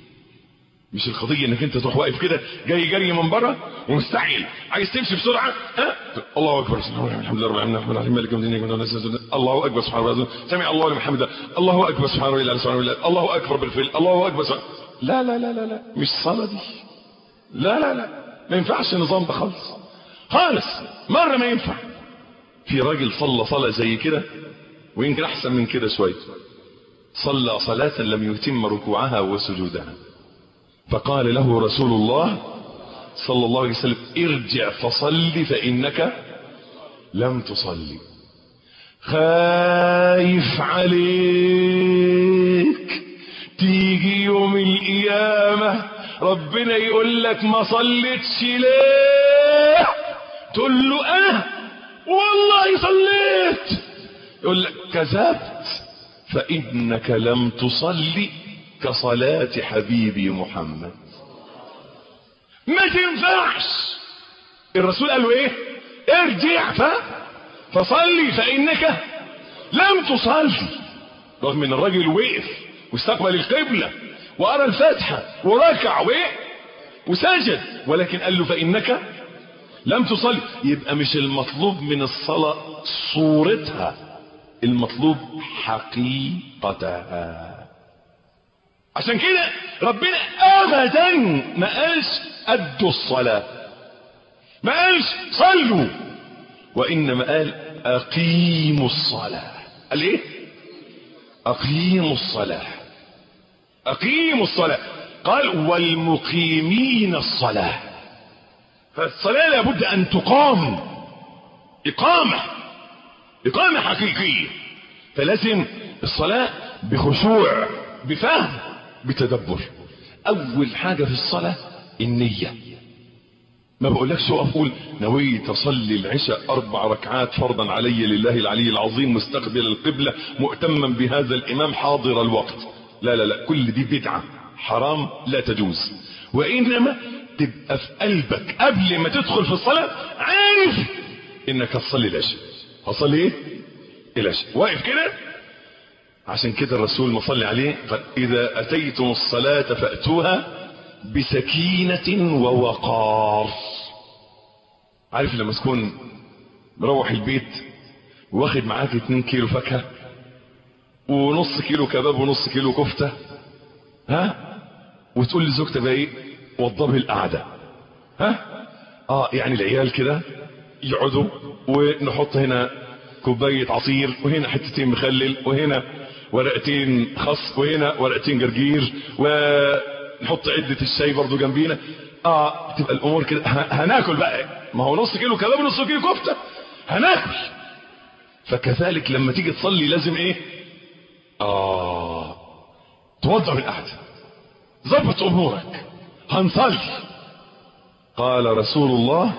مش القضية انك انت تروح واقف كده جاي جري من بره ومستعجل عايز تمشي بسرعة ها الله اكبر الحمد لله رب العالمين الرحمن الرحيم مالك يوم الدين الله اكبر سبحان الله سمع الله لمن حمده الله اكبر سبحان الله سبحان الله الله اكبر بالفعل الله اكبر سبحان لا لا لا لا لا مش صلاة دي لا لا لا ما ينفعش النظام ده خالص خالص مرة ما ينفع في راجل صلى صلاة زي كده ويمكن احسن من كده شوية صلى صلاة لم يتم ركوعها وسجودها فقال له رسول الله صلى الله عليه وسلم ارجع فصل فإنك لم تصلي خايف عليك تيجي يوم القيامة ربنا يقول لك ما صليتش ليه تقول له انا والله صليت يقول لك كذبت فإنك لم تصلي كصلاة حبيبي محمد ما تنفعش الرسول قال له ايه ارجع ف... فصلي فانك لم تصلي رغم ان الراجل وقف واستقبل القبلة وارى الفاتحة وركع وايه وسجد ولكن قال له فانك لم تصلي يبقى مش المطلوب من الصلاة صورتها المطلوب حقيقتها عشان كده ربنا ابدا ما قالش ادوا الصلاة ما قالش صلوا وانما قال اقيموا الصلاة قال ايه اقيموا الصلاة اقيموا الصلاة قال والمقيمين الصلاة فالصلاة لابد ان تقام اقامة اقامة حقيقية فلازم الصلاة بخشوع بفهم بتدبر اول حاجة في الصلاة النية ما بقولكش اقف قول نويت اصلي العشاء اربع ركعات فرضا علي لله العلي العظيم مستقبل القبلة مؤتما بهذا الامام حاضر الوقت لا لا لا كل دي بدعة حرام لا تجوز وانما تبقى في قلبك قبل ما تدخل في الصلاة عارف انك هتصلي العشاء هتصلي ايه العشاء واقف كده عشان كده الرسول مصلي عليه قال اذا اتيتم الصلاة فاتوها بسكينة ووقار عارف لما تكون مروح البيت واخد معاك 2 كيلو فاكهة ونص كيلو كباب ونص كيلو كفتة ها وتقول لزوجتك بقى ايه وضبي القعدة ها اه يعني العيال كده يقعدوا ونحط هنا كوباية عصير وهنا حتتين مخلل وهنا ورقتين خس وهنا ورقتين جرجير ونحط عدة الشاي برضو جنبينا اه تبقى الامور كده هناكل بقى ما هو نص كيلو كباب ونص كيلو كفتة هناكل فكذلك لما تيجي تصلي لازم ايه اه توضب القعدة ظبط امورك هنصلي قال رسول الله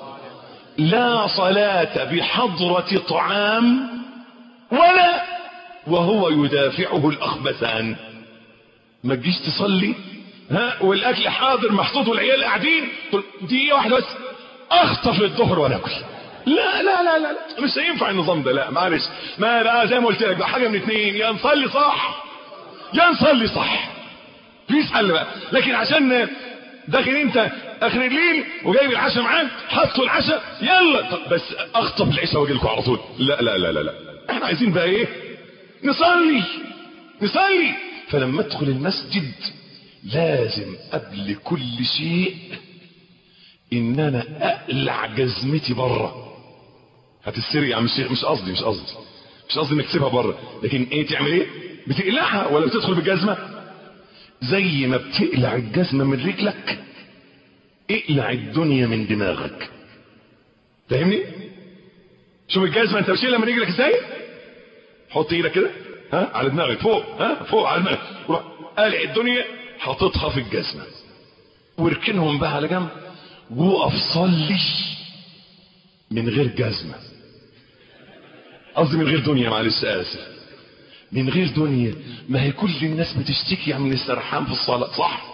لا صلاة بحضرة طعام ولا وهو يدافعه الأخبثان ما تجيش تصلي ها والاكل حاضر محطوط والعيال قاعدين دقيقه واحده بس اخطف الظهر وناكل لا لا لا لا مش هينفع النظام ده لا معلش ما لا زي ما قلت لك ده حاجه من اتنين يا نصلي صح يا نصلي صح مفيش حل بقى لكن عشان داخل انت اخر الليل وجايب العشاء معاك حطوا العشاء يلا طب بس اخطف العشاء واجي لكم على طول لا لا لا لا لا احنا عايزين بقى ايه نصلي نصلي فلما ادخل المسجد لازم قبل كل شيء ان انا اقلع جزمتي بره هتسرق يا عم الشيخ مش قصدي مش قصدي مش قصدي انك تسيبها بره لكن ايه تعمل ايه بتقلعها ولا بتدخل بالجزمه زي ما بتقلع الجزمه من رجلك اقلع الدنيا من دماغك فاهمني شوف الجزمه انت بتشيلها من رجلك ازاي حط ايدك كده ها على دماغك فوق ها فوق على دماغك روح قلع الدنيا حاططها في الجزمه واركنهم بقى على جنب وقف صلي من غير جزمه قصدي من غير دنيا معلش اسف من غير دنيا ما هي كل الناس بتشتكي من السرحان في الصلاه صح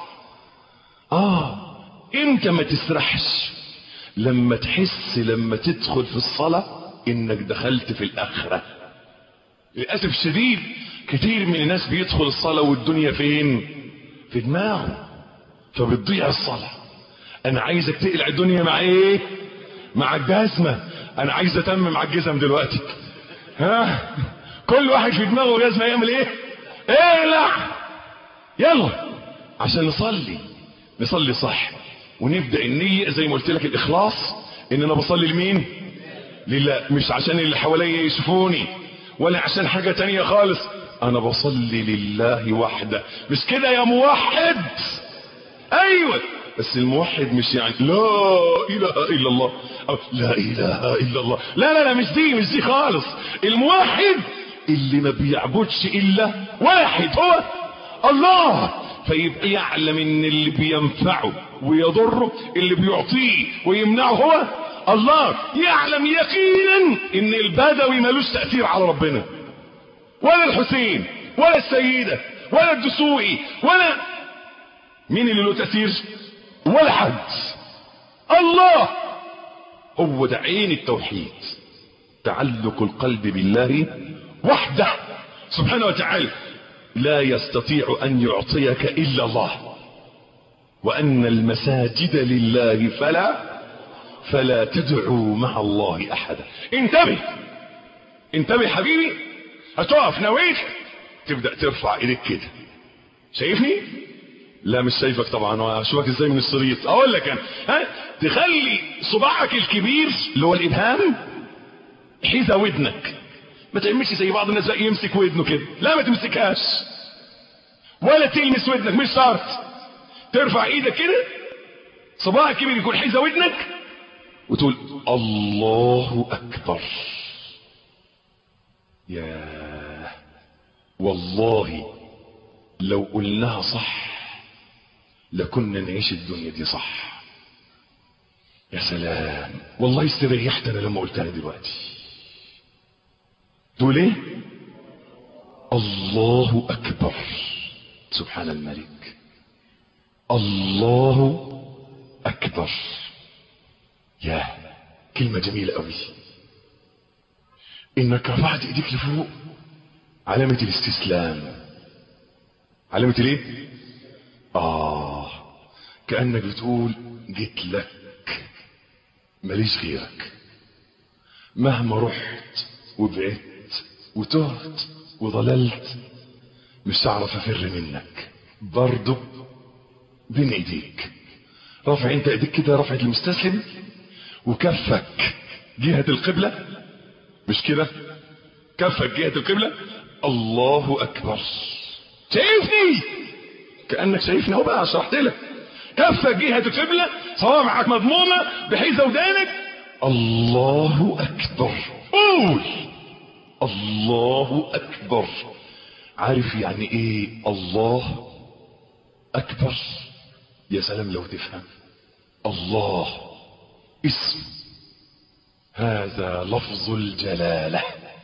اه انت ما تسرحش لما تحس لما تدخل في الصلاه انك دخلت في الاخره للاسف الشديد كتير من الناس بيدخل الصلاه والدنيا فين في دماغه فبتضيع الصلاه انا عايزك تقلع الدنيا مع ايه مع الجزمه انا عايز اتمم مع الجزم دلوقتي ها كل واحد في دماغه جزمه يعمل ايه اقلع يلا عشان نصلي نصلي صح ونبدا النيه زي ما قلت لك الاخلاص ان انا بصلي لمين لله مش عشان اللي حواليا يشوفوني ولا عشان حاجه تانية خالص انا بصلي لله وحده مش كده يا موحد ايوه بس الموحد مش يعني لا اله الا الله أو لا اله الا الله لا لا لا مش دي مش دي خالص الموحد اللي ما بيعبدش الا واحد هو الله فيبقى يعلم ان اللي بينفعه ويضره اللي بيعطيه ويمنعه هو الله يعلم يقينا ان البدوي ملوش تأثير على ربنا ولا الحسين ولا السيدة ولا الدسوقي ولا مين اللي له تأثير ولا حد الله هو ده عين التوحيد تعلق القلب بالله وحده سبحانه وتعالى لا يستطيع ان يعطيك الا الله وان المساجد لله فلا فلا تدعوا مع الله احدا انتبه انتبه حبيبي هتقف نويت تبدا ترفع ايديك كده شايفني لا مش شايفك طبعا واشوفك ازاي من الشريط اقول لك انا ها تخلي صباعك الكبير اللي هو الابهام حذا ودنك ما تعملش زي بعض الناس بقى يمسك ودنه كده لا ما تمسكهاش ولا تلمس ودنك مش شرط ترفع ايدك كده صباعك الكبير يكون حذا ودنك وتقول الله اكبر يا والله لو قلناها صح لكنا نعيش الدنيا دي صح يا سلام والله استريحت انا لما قلتها دلوقتي تقول ايه الله اكبر سبحان الملك الله اكبر يا كلمة جميلة قوي انك رفعت ايديك لفوق علامة الاستسلام علامة الايه اه كأنك بتقول جيت لك ماليش غيرك مهما رحت وبعدت وتهت وضللت مش هعرف افر منك برضه بين ايديك رافع انت ايديك كده رفعة المستسلم وكفك جهة القبلة مش كده كفك جهة القبلة الله اكبر شايفني كأنك شايفني اهو بقى شرحت لك كفك جهة القبلة صوابعك مضمومة بحيث ودانك الله اكبر قول الله اكبر عارف يعني ايه الله اكبر يا سلام لو تفهم الله اسم هذا لفظ الجلالة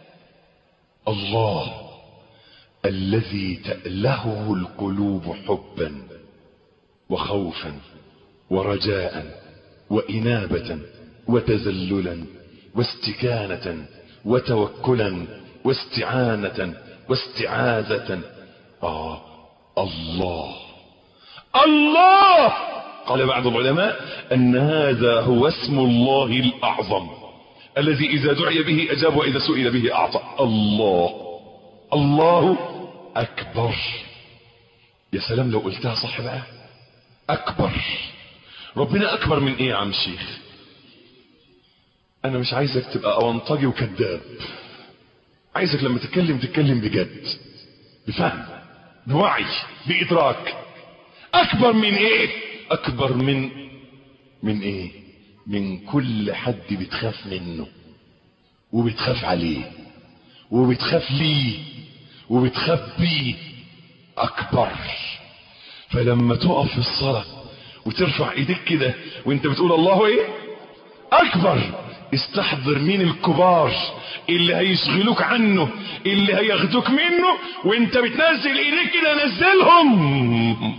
الله الذي تألهه القلوب حبا وخوفا ورجاء وإنابة وتذللا واستكانة وتوكلا واستعانة واستعاذة آه الله الله قال بعض العلماء أن هذا هو اسم الله الأعظم الذي إذا دعي به أجاب وإذا سئل به أعطى الله الله أكبر يا سلام لو قلتها صح بقى أكبر ربنا أكبر من إيه يا عم شيخ أنا مش عايزك تبقى أونطجي وكذاب عايزك لما تتكلم تتكلم بجد بفهم بوعي بإدراك أكبر من إيه أكبر من من إيه من كل حد بتخاف منه وبتخاف عليه وبتخاف ليه وبتخاف بيه أكبر فلما تقف في الصلاة وترفع ايديك كده وانت بتقول الله ايه اكبر استحضر مين الكبار اللي هيشغلوك عنه اللي هياخدوك منه وانت بتنزل ايديك كده نزلهم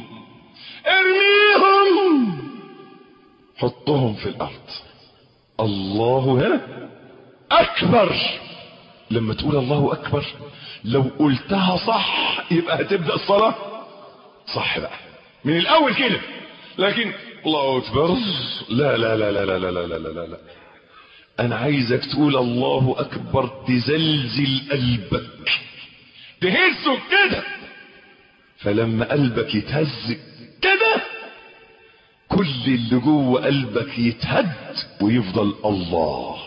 ارميهم حطهم في الارض الله هنا اكبر لما تقول الله اكبر لو قلتها صح يبقى هتبدا الصلاه صح بقى من الاول كده لكن الله اكبر لا لا لا لا لا لا لا لا لا, لا. انا عايزك تقول الله اكبر تزلزل قلبك تهزه كده فلما قلبك يتهز كده كل اللي جوه قلبك يتهد ويفضل الله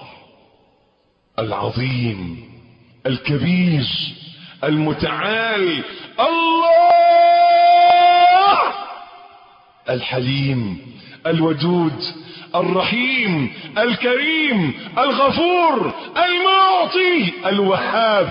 العظيم الكبير المتعال الله الحليم الودود الرحيم الكريم الغفور المعطي الوهاب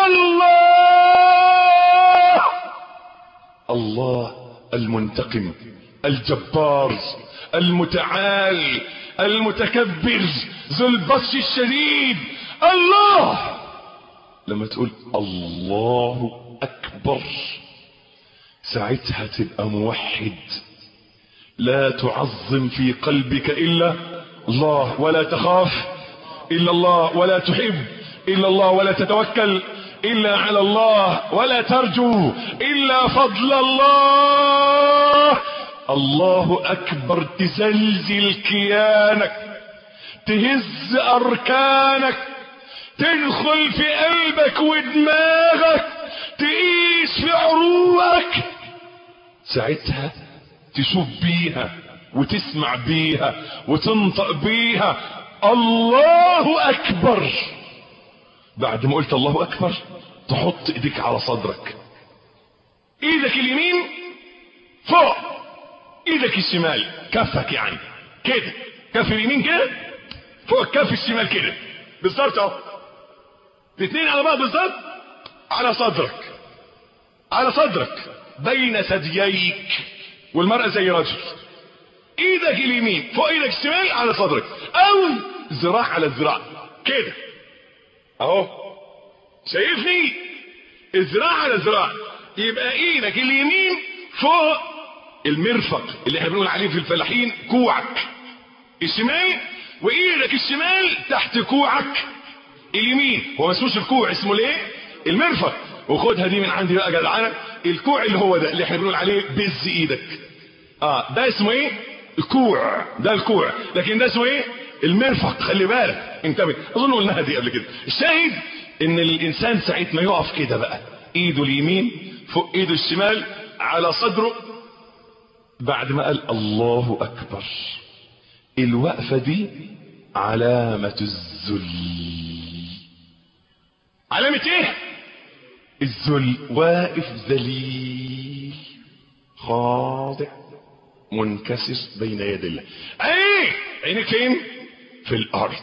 الله الله المنتقم الجبار المتعال المتكبر ذو البطش الشديد الله لما تقول الله اكبر ساعتها تبقى موحد لا تعظم في قلبك الا الله ولا تخاف الا الله ولا تحب الا الله ولا تتوكل الا على الله ولا ترجو الا فضل الله الله اكبر تزلزل كيانك تهز اركانك تدخل في قلبك ودماغك تعيش في عروقك ساعتها تشوف بيها وتسمع بيها وتنطق بيها الله اكبر بعد ما قلت الله اكبر تحط ايديك على صدرك ايدك اليمين فوق ايدك الشمال كفك يعني كده كف اليمين كده فوق كف الشمال كده بالظبط اهو الاثنين على بعض بالظبط على صدرك على صدرك بين ثدييك والمرأة زي رجل ايدك اليمين فوق ايدك الشمال على صدرك او ذراع على الذراع كده اهو شايفني الذراع على الذراع يبقى ايدك اليمين فوق المرفق اللي احنا بنقول عليه في الفلاحين كوعك الشمال وايدك الشمال تحت كوعك اليمين هو ما اسموش الكوع اسمه ليه المرفق وخدها دي من عندي بقى جدعانه الكوع اللي هو ده اللي احنا بنقول عليه بز ايدك اه ده اسمه ايه الكوع ده الكوع لكن ده اسمه ايه المرفق خلي بالك انتبه اظن قلناها دي قبل كده الشاهد ان الانسان ساعه ما يقف كده بقى ايده اليمين فوق ايده الشمال على صدره بعد ما قال الله اكبر الوقفه دي علامه الذل علامه ايه الذل واقف ذليل خاضع منكسر بين يدي الله عينيك عينيك فين في الارض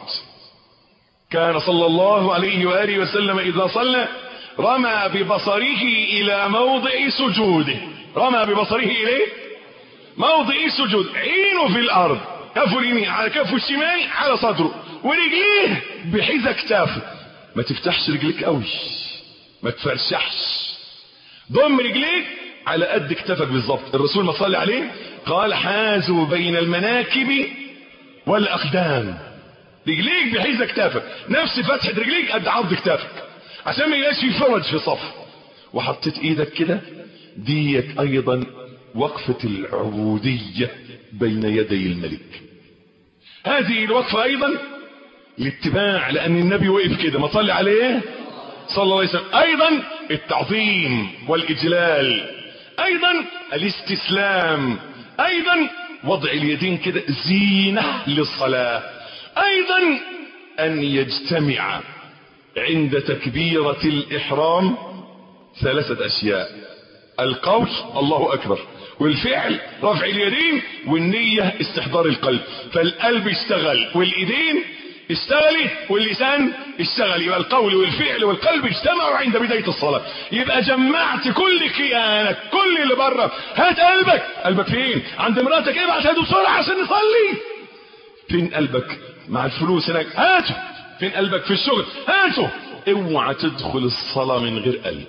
كان صلى الله عليه واله وسلم اذا صلى رمى ببصره الى موضع سجوده رمى ببصره اليه موضع سجود عينه في الارض كفه اليمين على كفه الشمال على صدره ورجليه بحذا كتافه ما تفتحش رجليك قوي ما تفرشحش ضم رجليك على قد كتفك بالظبط الرسول ما صلى عليه قال حازوا بين المناكب والاقدام رجليك بحيث كتافك نفس فتحة رجليك قد عرض كتافك عشان ما يبقاش في فرج في صف وحطيت ايدك كده ديت ايضا وقفة العبودية بين يدي الملك هذه الوقفة ايضا الاتباع لان النبي وقف كده ما صلي عليه صلى الله عليه وسلم ايضا التعظيم والاجلال ايضا الاستسلام ايضا وضع اليدين كده زينة للصلاة ايضا ان يجتمع عند تكبيرة الاحرام ثلاثة اشياء القول الله اكبر والفعل رفع اليدين والنية استحضار القلب فالقلب اشتغل والايدين اشتغلي واللسان اشتغل يبقى القول والفعل والقلب اجتمعوا عند بداية الصلاة يبقى جمعت كل كيانك كل اللي بره هات قلبك قلبك فين عند مراتك ابعت هاته بسرعة عشان نصلي فين قلبك مع الفلوس هناك هاته فين قلبك في الشغل هاته اوعى تدخل الصلاة من غير قلب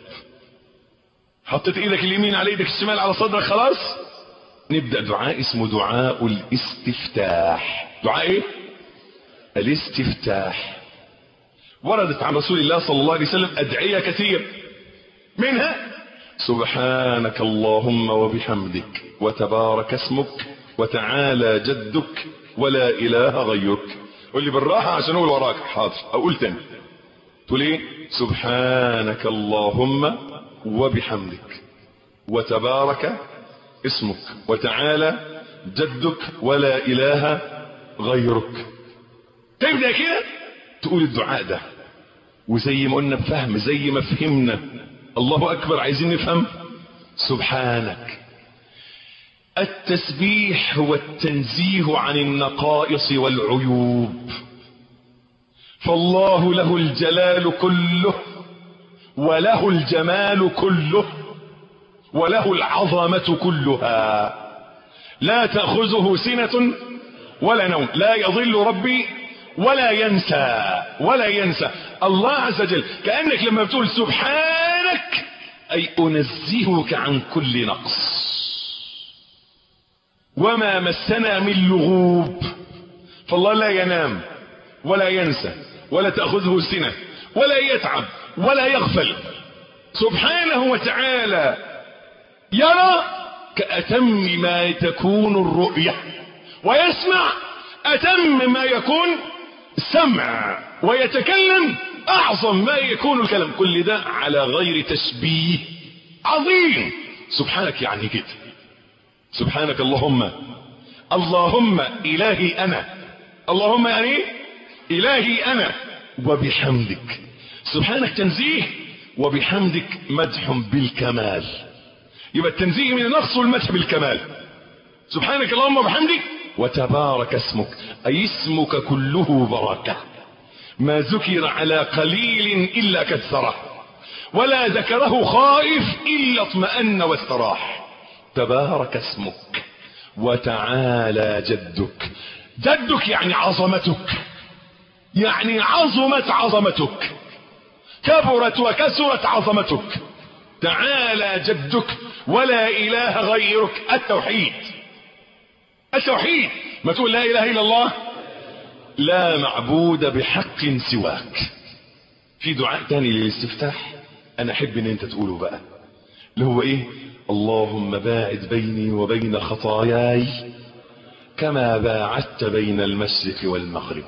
حطيت ايدك اليمين على ايدك الشمال على صدرك خلاص نبدأ دعاء اسمه دعاء الاستفتاح دعاء ايه الاستفتاح وردت عن رسول الله صلى الله عليه وسلم أدعية كثير منها سبحانك اللهم وبحمدك وتبارك اسمك وتعالى جدك ولا إله غيرك قول لي بالراحة عشان أقول وراك حاضر أقول تاني تقول إيه سبحانك اللهم وبحمدك وتبارك اسمك وتعالى جدك ولا إله غيرك تبدأ كده تقول الدعاء ده وزي ما قلنا بفهم زي ما فهمنا الله أكبر عايزين نفهم سبحانك التسبيح هو التنزيه عن النقائص والعيوب فالله له الجلال كله وله الجمال كله وله العظمة كلها لا تأخذه سنة ولا نوم لا يضل ربي ولا ينسى ولا ينسى الله عز وجل كأنك لما بتقول سبحانك أي أنزهك عن كل نقص وما مسنا من لغوب فالله لا ينام ولا ينسى ولا تأخذه سنة ولا يتعب ولا يغفل سبحانه وتعالى يرى كأتم ما تكون الرؤية ويسمع أتم ما يكون سمع ويتكلم أعظم ما يكون الكلام كل ده على غير تشبيه عظيم سبحانك يعني كده سبحانك اللهم اللهم إلهي أنا اللهم يعني إلهي أنا وبحمدك سبحانك تنزيه وبحمدك مدح بالكمال يبقى التنزيه من النقص والمدح بالكمال سبحانك اللهم وبحمدك وتبارك اسمك أي اسمك كله بركة ما ذكر على قليل إلا كثره ولا ذكره خائف إلا اطمأن واستراح تبارك اسمك وتعالى جدك جدك يعني عظمتك يعني عظمت عظمتك كبرت وكسرت عظمتك تعالى جدك ولا إله غيرك التوحيد التوحيد ما تقول لا إله إلا الله لا معبود بحق سواك في دعاء تاني للاستفتاح انا احب ان انت تقوله بقى اللي هو ايه اللهم باعد بيني وبين خطاياي كما باعدت بين المشرق والمغرب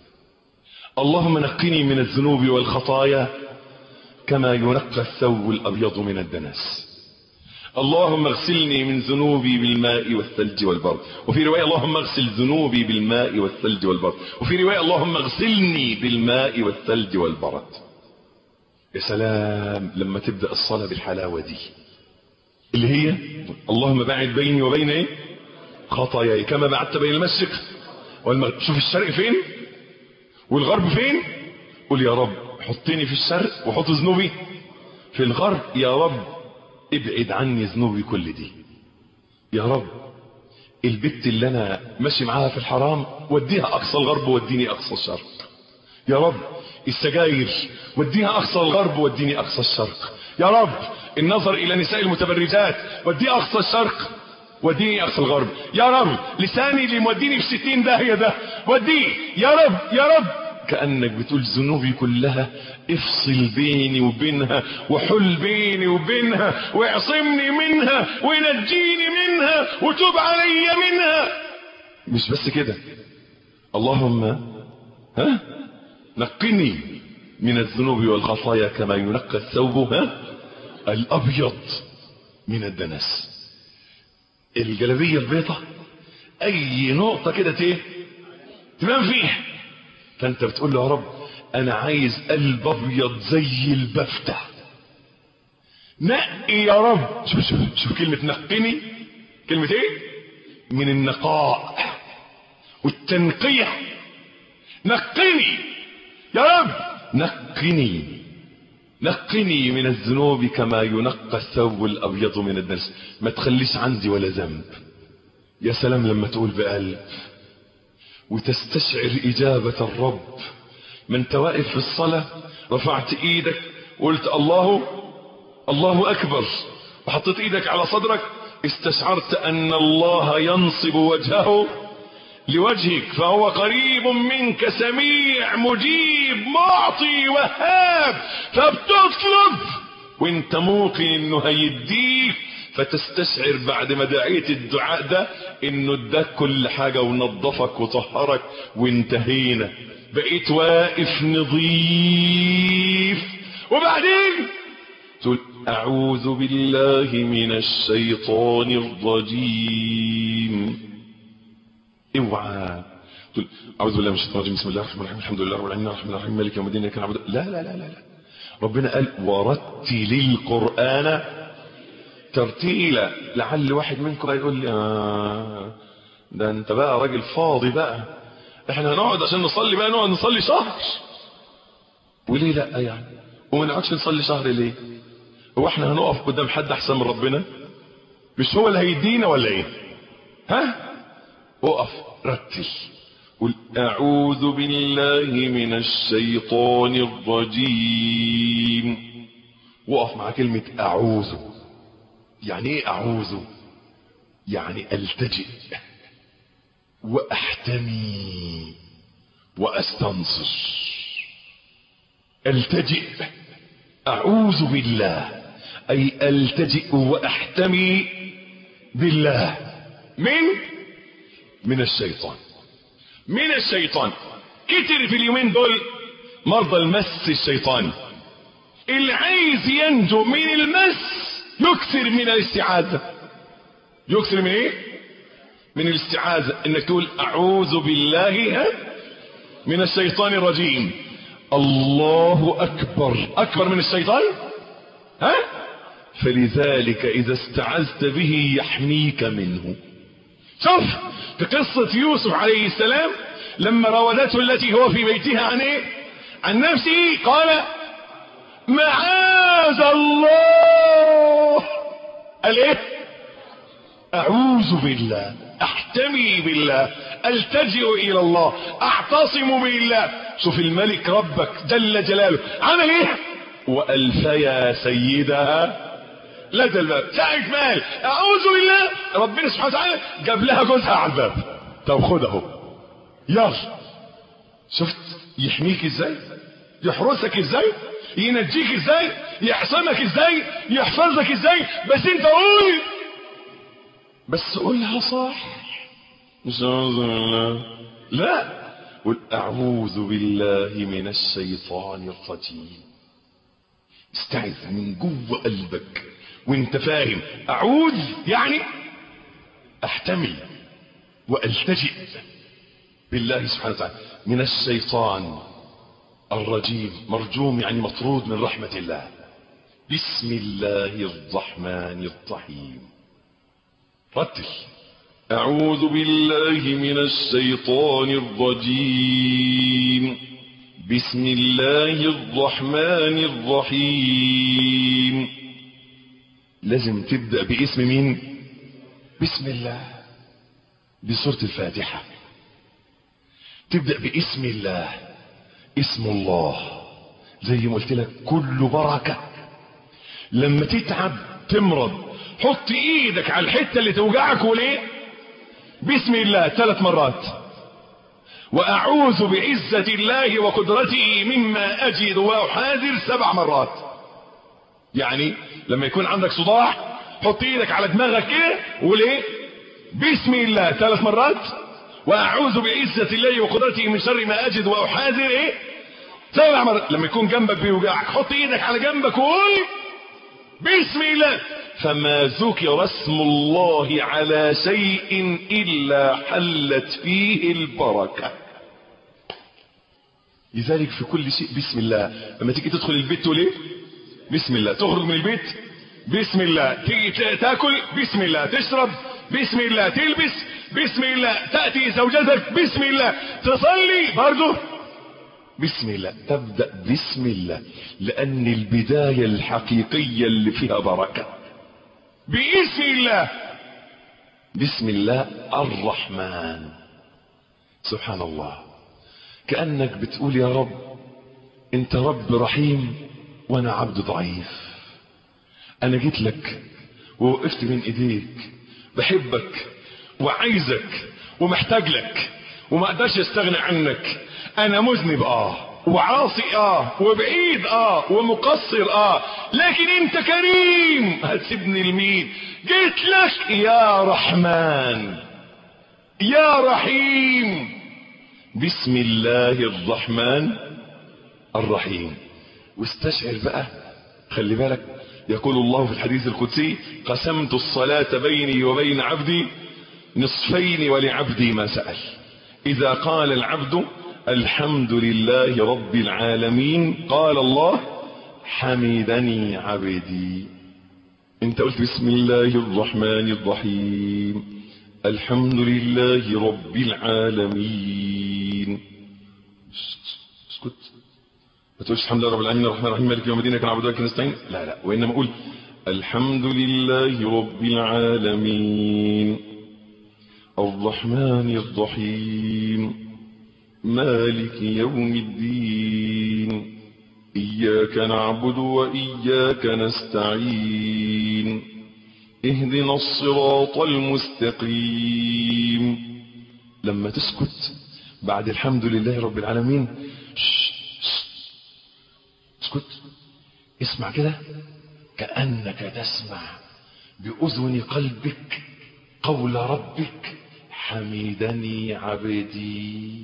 اللهم نقني من الذنوب والخطايا كما ينقى الثوب الابيض من الدنس اللهم اغسلني من ذنوبي بالماء والثلج والبرد وفي رواية اللهم اغسل ذنوبي بالماء والثلج والبرد وفي رواية اللهم اغسلني بالماء والثلج والبرد يا سلام لما تبدأ الصلاة بالحلاوة دي اللي هي اللهم باعد بيني وبين ايه خطاياي كما بعدت بين المشرق والمغرب شوف الشرق فين والغرب فين قول يا رب حطني في الشرق وحط ذنوبي في الغرب يا رب ابعد عني ذنوبي كل دي يا رب البت اللي انا ماشي معاها في الحرام وديها اقصى الغرب وديني اقصى الشرق يا رب السجاير وديها اقصى الغرب وديني اقصى الشرق يا رب النظر الى نساء المتبرجات ودي اقصى الشرق وديني اقصى الغرب يا رب لساني اللي موديني في ستين داهية ده وديه يا رب يا رب كأنك بتقول ذنوبي كلها افصل بيني وبينها وحل بيني وبينها واعصمني منها ونجيني منها وتوب علي منها مش بس كده اللهم ها نقني من الذنوب والخطايا كما ينقى الثوب ها الابيض من الدنس الجلابيه البيضة اي نقطه كده ايه تبان فيها فانت بتقول له يا رب انا عايز قلب ابيض زي البفتة نقي يا رب شوف شوف شوف كلمة نقني كلمة ايه من النقاء والتنقية نقني يا رب نقني نقني من الذنوب كما ينقى الثوب الابيض من الدنس ما تخليش عندي ولا ذنب يا سلام لما تقول بقلب وتستشعر إجابة الرب ما انت واقف في الصلاة رفعت ايدك وقلت الله الله أكبر وحطيت ايدك على صدرك استشعرت أن الله ينصب وجهه لوجهك فهو قريب منك سميع مجيب معطي وهاب فبتطلب وانت موقن انه هيديك فتستشعر بعد ما دعيت الدعاء ده انه اداك كل حاجة ونظفك وطهرك وانتهينا بقيت واقف نظيف وبعدين تقول اعوذ بالله من الشيطان الرجيم اوعى تقول اعوذ بالله من الشيطان الرجيم بسم الله الرحمن الرحيم الحمد لله رب العالمين الرحمن الرحيم مالك يوم الدين اياك نعبد لا لا لا لا لا ربنا قال ورتل القران ترتيلا لعل واحد منكم هيقول لي آه ده انت بقى راجل فاضي بقى احنا هنقعد عشان نصلي بقى نقعد نصلي شهر وليه لا يعني وما نقعدش نصلي شهر ليه هو احنا هنقف قدام حد احسن من ربنا مش هو اللي هيدينا ولا ايه ها اقف رتل قل اعوذ بالله من الشيطان الرجيم وقف مع كلمة اعوذ يعني ايه اعوذ يعني التجئ واحتمي واستنصر التجئ اعوذ بالله اي التجئ واحتمي بالله من من الشيطان من الشيطان كتر في اليومين دول مرضى المس الشيطاني اللي عايز ينجو من المس يكثر من الاستعاذة يكثر من ايه من الاستعاذة انك تقول اعوذ بالله ها من الشيطان الرجيم الله اكبر اكبر من الشيطان ها فلذلك اذا استعذت به يحميك منه شوف في قصة يوسف عليه السلام لما راودته التي هو في بيتها عن ايه عن نفسه قال معاذ الله قال ايه اعوذ بالله احتمي بالله التجئ الى الله اعتصم بالله شوف الملك ربك جل جلاله عمل ايه والفيا سيدها لدى الباب ساعة مال اعوذ بالله ربنا سبحانه وتعالى جاب لها جوزها على الباب طب خد اهو يلا شفت يحميك ازاي يحرسك ازاي ينجيك ازاي يعصمك ازاي يحفظك ازاي بس انت قول بس قولها صح مش اعوذ بالله لا قل اعوذ بالله من الشيطان الرجيم استعذ من جوه قلبك وانت فاهم اعوذ يعني احتمي والتجئ بالله سبحانه وتعالى من الشيطان الرجيم مرجوم يعني مطرود من رحمة الله بسم الله الرحمن الرحيم رتل أعوذ بالله من الشيطان الرجيم بسم الله الرحمن الرحيم لازم تبدأ باسم مين بسم الله بسورة الفاتحة تبدأ باسم الله اسم الله زي ما قلت لك كل بركة لما تتعب تمرض حط ايدك على الحتة اللي توجعك وليه بسم الله ثلاث مرات واعوذ بعزة الله وقدرته مما اجد واحاذر سبع مرات يعني لما يكون عندك صداع حط ايدك على دماغك كده وليه بسم الله ثلاث مرات واعوذ بعزة الله وقدرته من شر ما اجد واحاذر ايه سبع مرات لما يكون جنبك بيوجعك حط ايدك على جنبك وقول بسم الله فما ذكر اسم الله على شيء الا حلت فيه البركة لذلك في كل شيء بسم الله لما تيجي تدخل البيت تقول ايه بسم الله تخرج من البيت بسم الله تيجي تاكل بسم الله تشرب بسم الله تلبس بسم الله تأتي زوجتك بسم الله تصلي برضه بسم الله تبدأ بسم الله لأن البداية الحقيقية اللي فيها بركة باسم الله بسم الله الرحمن سبحان الله كأنك بتقول يا رب انت رب رحيم وانا عبد ضعيف انا جيت لك ووقفت بين ايديك بحبك وعايزك ومحتاج لك وما اقدرش استغنى عنك انا مذنب اه وعاصي اه وبعيد اه ومقصر اه لكن انت كريم هتسيبني لمين جيت لك يا رحمن يا رحيم بسم الله الرحمن الرحيم واستشعر بقى خلي بالك يقول الله في الحديث القدسي قسمت الصلاة بيني وبين عبدي نصفين ولعبدي ما سأل إذا قال العبد الحمد لله رب العالمين قال الله حمدني عبدي انت قلت بسم الله الرحمن الرحيم الحمد لله رب العالمين اسكت ما تقولش الحمد لله رب العالمين الرحمن الرحيم مالك يوم الدين كان عبد الله نستعين لا لا وانما اقول الحمد لله رب العالمين الرحمن الرحيم مالك يوم الدين إياك نعبد وإياك نستعين اهدنا الصراط المستقيم لما تسكت بعد الحمد لله رب العالمين اسكت اسمع كده كأنك تسمع بأذن قلبك قول ربك حمدني عبدي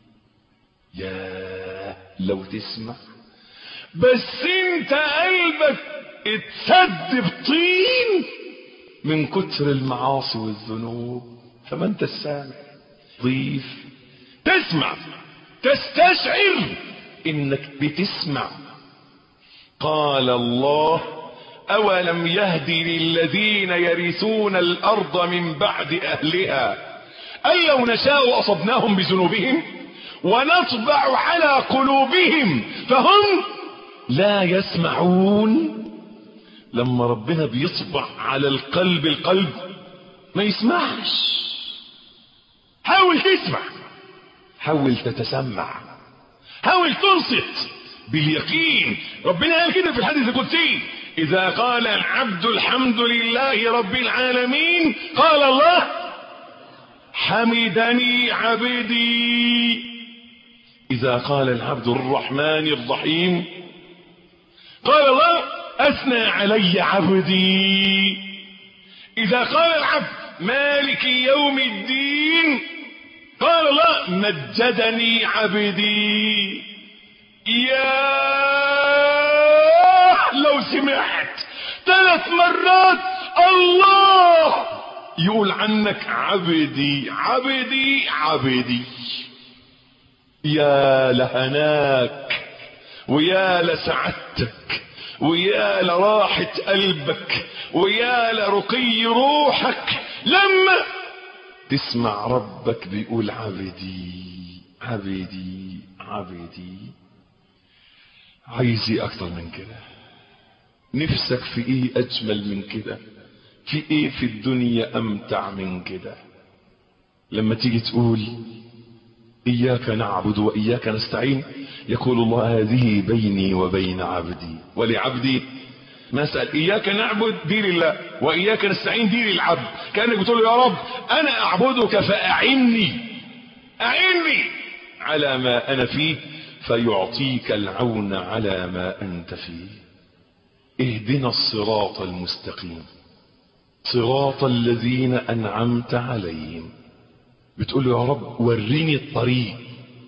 يا لو تسمع بس انت قلبك اتسد بطين من كتر المعاصي والذنوب فما انت السامع ضيف تسمع تستشعر انك بتسمع قال الله اولم يهد للذين يرثون الارض من بعد اهلها ان لو نشاء اصبناهم بذنوبهم ونطبع على قلوبهم فهم لا يسمعون لما ربنا بيطبع على القلب القلب ما يسمعش حاول تسمع حاول تتسمع حاول تنصت باليقين ربنا قال كده في الحديث القدسي اذا قال العبد الحمد لله رب العالمين قال الله حمدني عبدي اذا قال العبد الرحمن الرحيم قال الله اثنى علي عبدي اذا قال العبد مالك يوم الدين قال الله مجدني عبدي يا لو سمعت ثلاث مرات الله يقول عنك عبدي عبدي عبدي يا لهناك ويا لسعادتك ويا لراحة قلبك ويا لرقي روحك لما تسمع ربك بيقول عبدي عبدي عبدي عايز ايه اكتر من كده نفسك في ايه اجمل من كده في ايه في الدنيا امتع من كده لما تيجي تقول اياك نعبد واياك نستعين يقول الله هذه بيني وبين عبدي ولعبدي ما سأل إياك نعبد دي لله وإياك نستعين دي للعبد كأنك بتقول له يا رب أنا أعبدك فأعني أعني على ما أنا فيه فيعطيك العون على ما أنت فيه اهدنا الصراط المستقيم صراط الذين أنعمت عليهم بتقول له يا رب وريني الطريق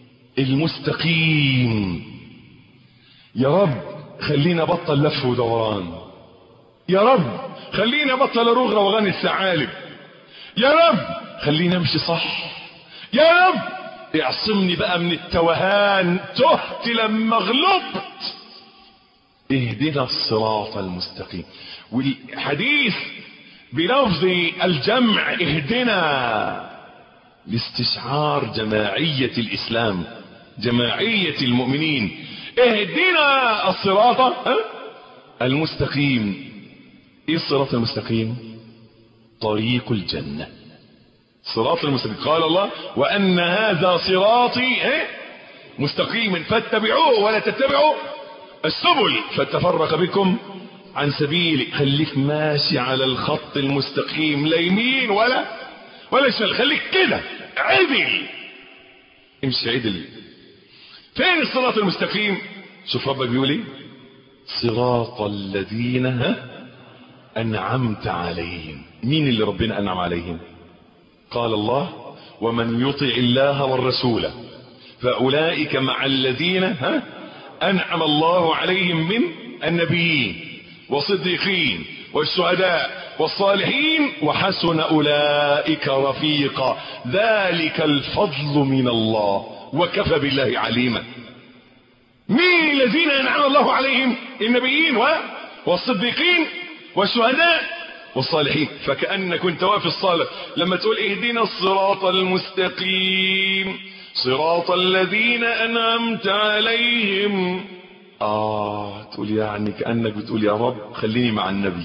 المستقيم يا رب خلينا بطل لف ودوران يا رب خلينا بطل اروغ روغان الثعالب يا رب خلينا امشي صح يا رب اعصمني بقى من التوهان تهت لما غلبت اهدنا الصراط المستقيم والحديث بلفظ الجمع اهدنا لاستشعار جماعية الاسلام جماعية المؤمنين اهدنا الصراط المستقيم ايه الصراط المستقيم طريق الجنة صراط المستقيم قال الله وان هذا صراطي مستقيما فاتبعوه ولا تتبعوا السبل فتفرق بكم عن سبيلي خليك ماشي على الخط المستقيم لا يمين ولا ولا شمال خليك كده عدل امشي عدل فين الصراط المستقيم شوف ربك بيقول ايه صراط الذين ها انعمت عليهم مين اللي ربنا انعم عليهم قال الله ومن يطع الله والرسول فاولئك مع الذين ها انعم الله عليهم من النبيين والصديقين والشهداء والصالحين وحسن اولئك رفيقا ذلك الفضل من الله وكفى بالله عليما مين الذين انعم الله عليهم النبيين والصديقين والشهداء والصالحين فكأنك كنت واقف الصالح لما تقول اهدنا الصراط المستقيم صراط الذين انعمت عليهم اه تقول يعني كأنك بتقول يا رب خليني مع النبي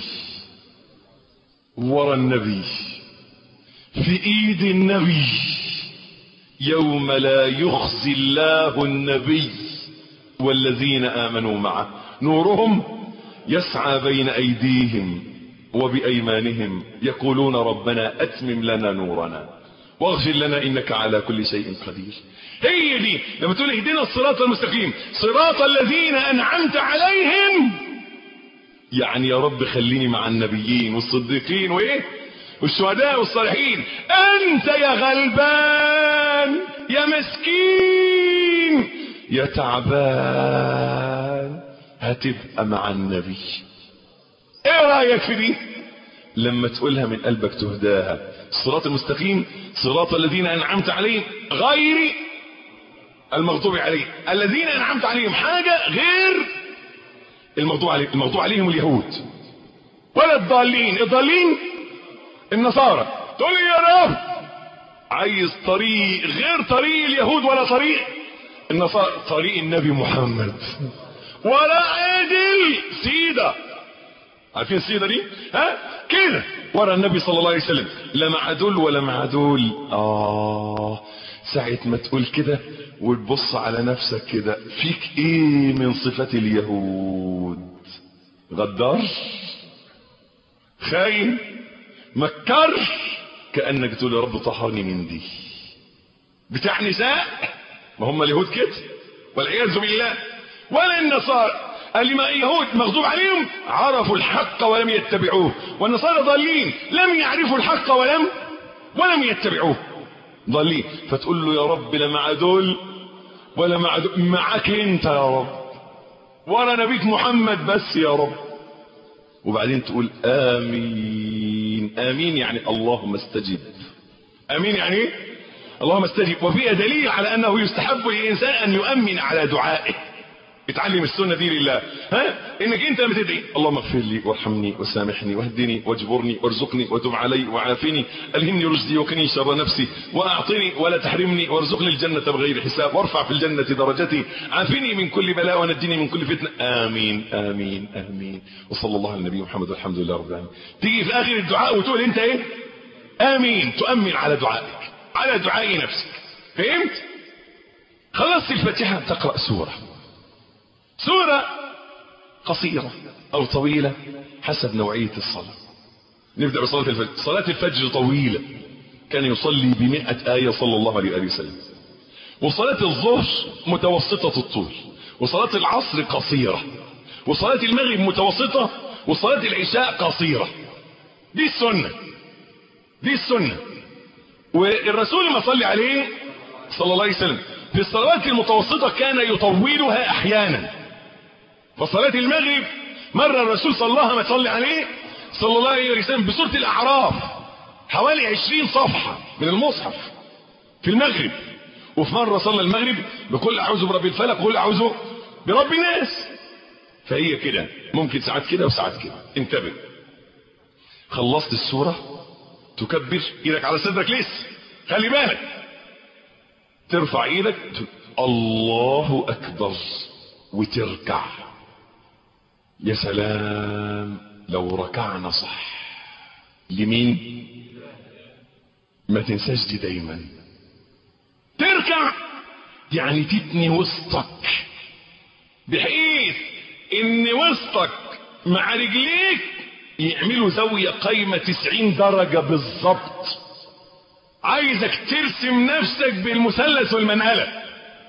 ورا النبي في ايد النبي يوم لا يخزي الله النبي والذين آمنوا معه نورهم يسعى بين أيديهم وبأيمانهم يقولون ربنا أتمم لنا نورنا واغفر لنا إنك على كل شيء قدير هي دي لما تقول اهدنا الصراط المستقيم صراط الذين أنعمت عليهم يعني يا رب خليني مع النبيين والصديقين وإيه والشهداء والصالحين أنت يا غلبان يا مسكين يا تعبان هتبقى مع النبي ايه رايك في دي لما تقولها من قلبك تهداها الصراط المستقيم صراط الذين أنعمت عليهم غير المغضوب عليهم الذين أنعمت عليهم حاجة غير المغضوب عليهم المغضوب عليهم اليهود ولا الضالين الضالين النصارى تقول يا رب عايز طريق غير طريق اليهود ولا طريق النصارى طريق النبي محمد ولا عدل سيدة عارفين السيدة دي ها كده ورا النبي صلى الله عليه وسلم لا مع دول ولا مع دول اه ساعة ما تقول كده وتبص على نفسك كده فيك ايه من صفات اليهود غدار خاين مكر كأنك تقول يا رب طهرني من دي بتاع نساء ما هم اليهود كده والعياذ بالله ولا النصارى قال ما اليهود مغضوب عليهم عرفوا الحق ولم يتبعوه والنصارى ضالين لم يعرفوا الحق ولم ولم يتبعوه ضالين فتقول له يا رب لا مع دول ولا مع دول معك انت يا رب ورا نبيك محمد بس يا رب وبعدين تقول امين امين يعني اللهم استجب امين يعني ايه اللهم استجب وفيها دليل على انه يستحب للانسان ان يؤمن على دعائه اتعلم السنه دي لله ها انك انت لما تدعي اللهم اغفر لي وارحمني وسامحني واهدني واجبرني وارزقني وتب علي وعافني الهمني رشدي وقني شر نفسي واعطني ولا تحرمني وارزقني الجنه بغير حساب وارفع في الجنه درجتي عافني من كل بلاء ونجني من كل فتنه امين امين امين وصلى الله على النبي محمد والحمد لله رب العالمين تيجي في اخر الدعاء وتقول انت ايه امين تؤمن على دعائك على دعاء نفسك فهمت خلصت الفاتحه تقرا سوره سورة قصيرة أو طويلة حسب نوعية الصلاة نبدأ بصلاة الفجر صلاة الفجر طويلة كان يصلي بمئة آية صلى الله عليه وسلم وصلاة الظهر متوسطة الطول وصلاة العصر قصيرة وصلاة المغرب متوسطة وصلاة العشاء قصيرة دي السنة دي السنة والرسول ما صلي عليه صلى الله عليه وسلم في الصلوات المتوسطة كان يطولها أحيانا فصلاة المغرب مرة الرسول صلى الله عليه وسلم عليه صلى الله عليه وسلم بسورة الأعراف حوالي عشرين صفحة من المصحف في المغرب وفي مرة صلى المغرب بكل أعوذ برب الفلق وكل أعوذ برب الناس فهي كده ممكن ساعات كده وساعات كده انتبه خلصت السورة تكبر ايدك على صدرك لسه خلي بالك ترفع ايدك الله اكبر وتركع يا سلام لو ركعنا صح لمين ما تنساش دي دايما تركع يعني تتني وسطك بحيث ان وسطك مع رجليك يعملوا زاوية قايمة تسعين درجة بالظبط عايزك ترسم نفسك بالمثلث والمنهلة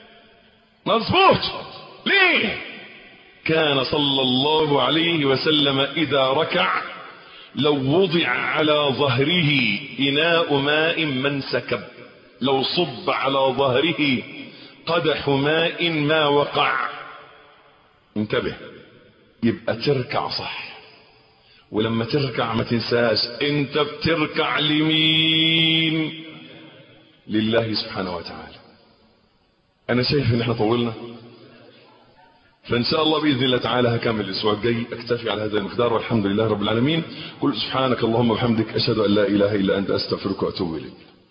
مظبوط ليه كان صلى الله عليه وسلم إذا ركع لو وضع على ظهره إناء ماء منسكب لو صب على ظهره قدح ماء ما وقع انتبه يبقى تركع صح ولما تركع ما تنساش انت بتركع لمين لله سبحانه وتعالى انا شايف ان احنا طولنا فان شاء الله باذن الله تعالى هكمل الاسبوع الجاي اكتفي على هذا المقدار والحمد لله رب العالمين قل سبحانك اللهم وبحمدك اشهد ان لا اله الا انت استغفرك واتوب اليك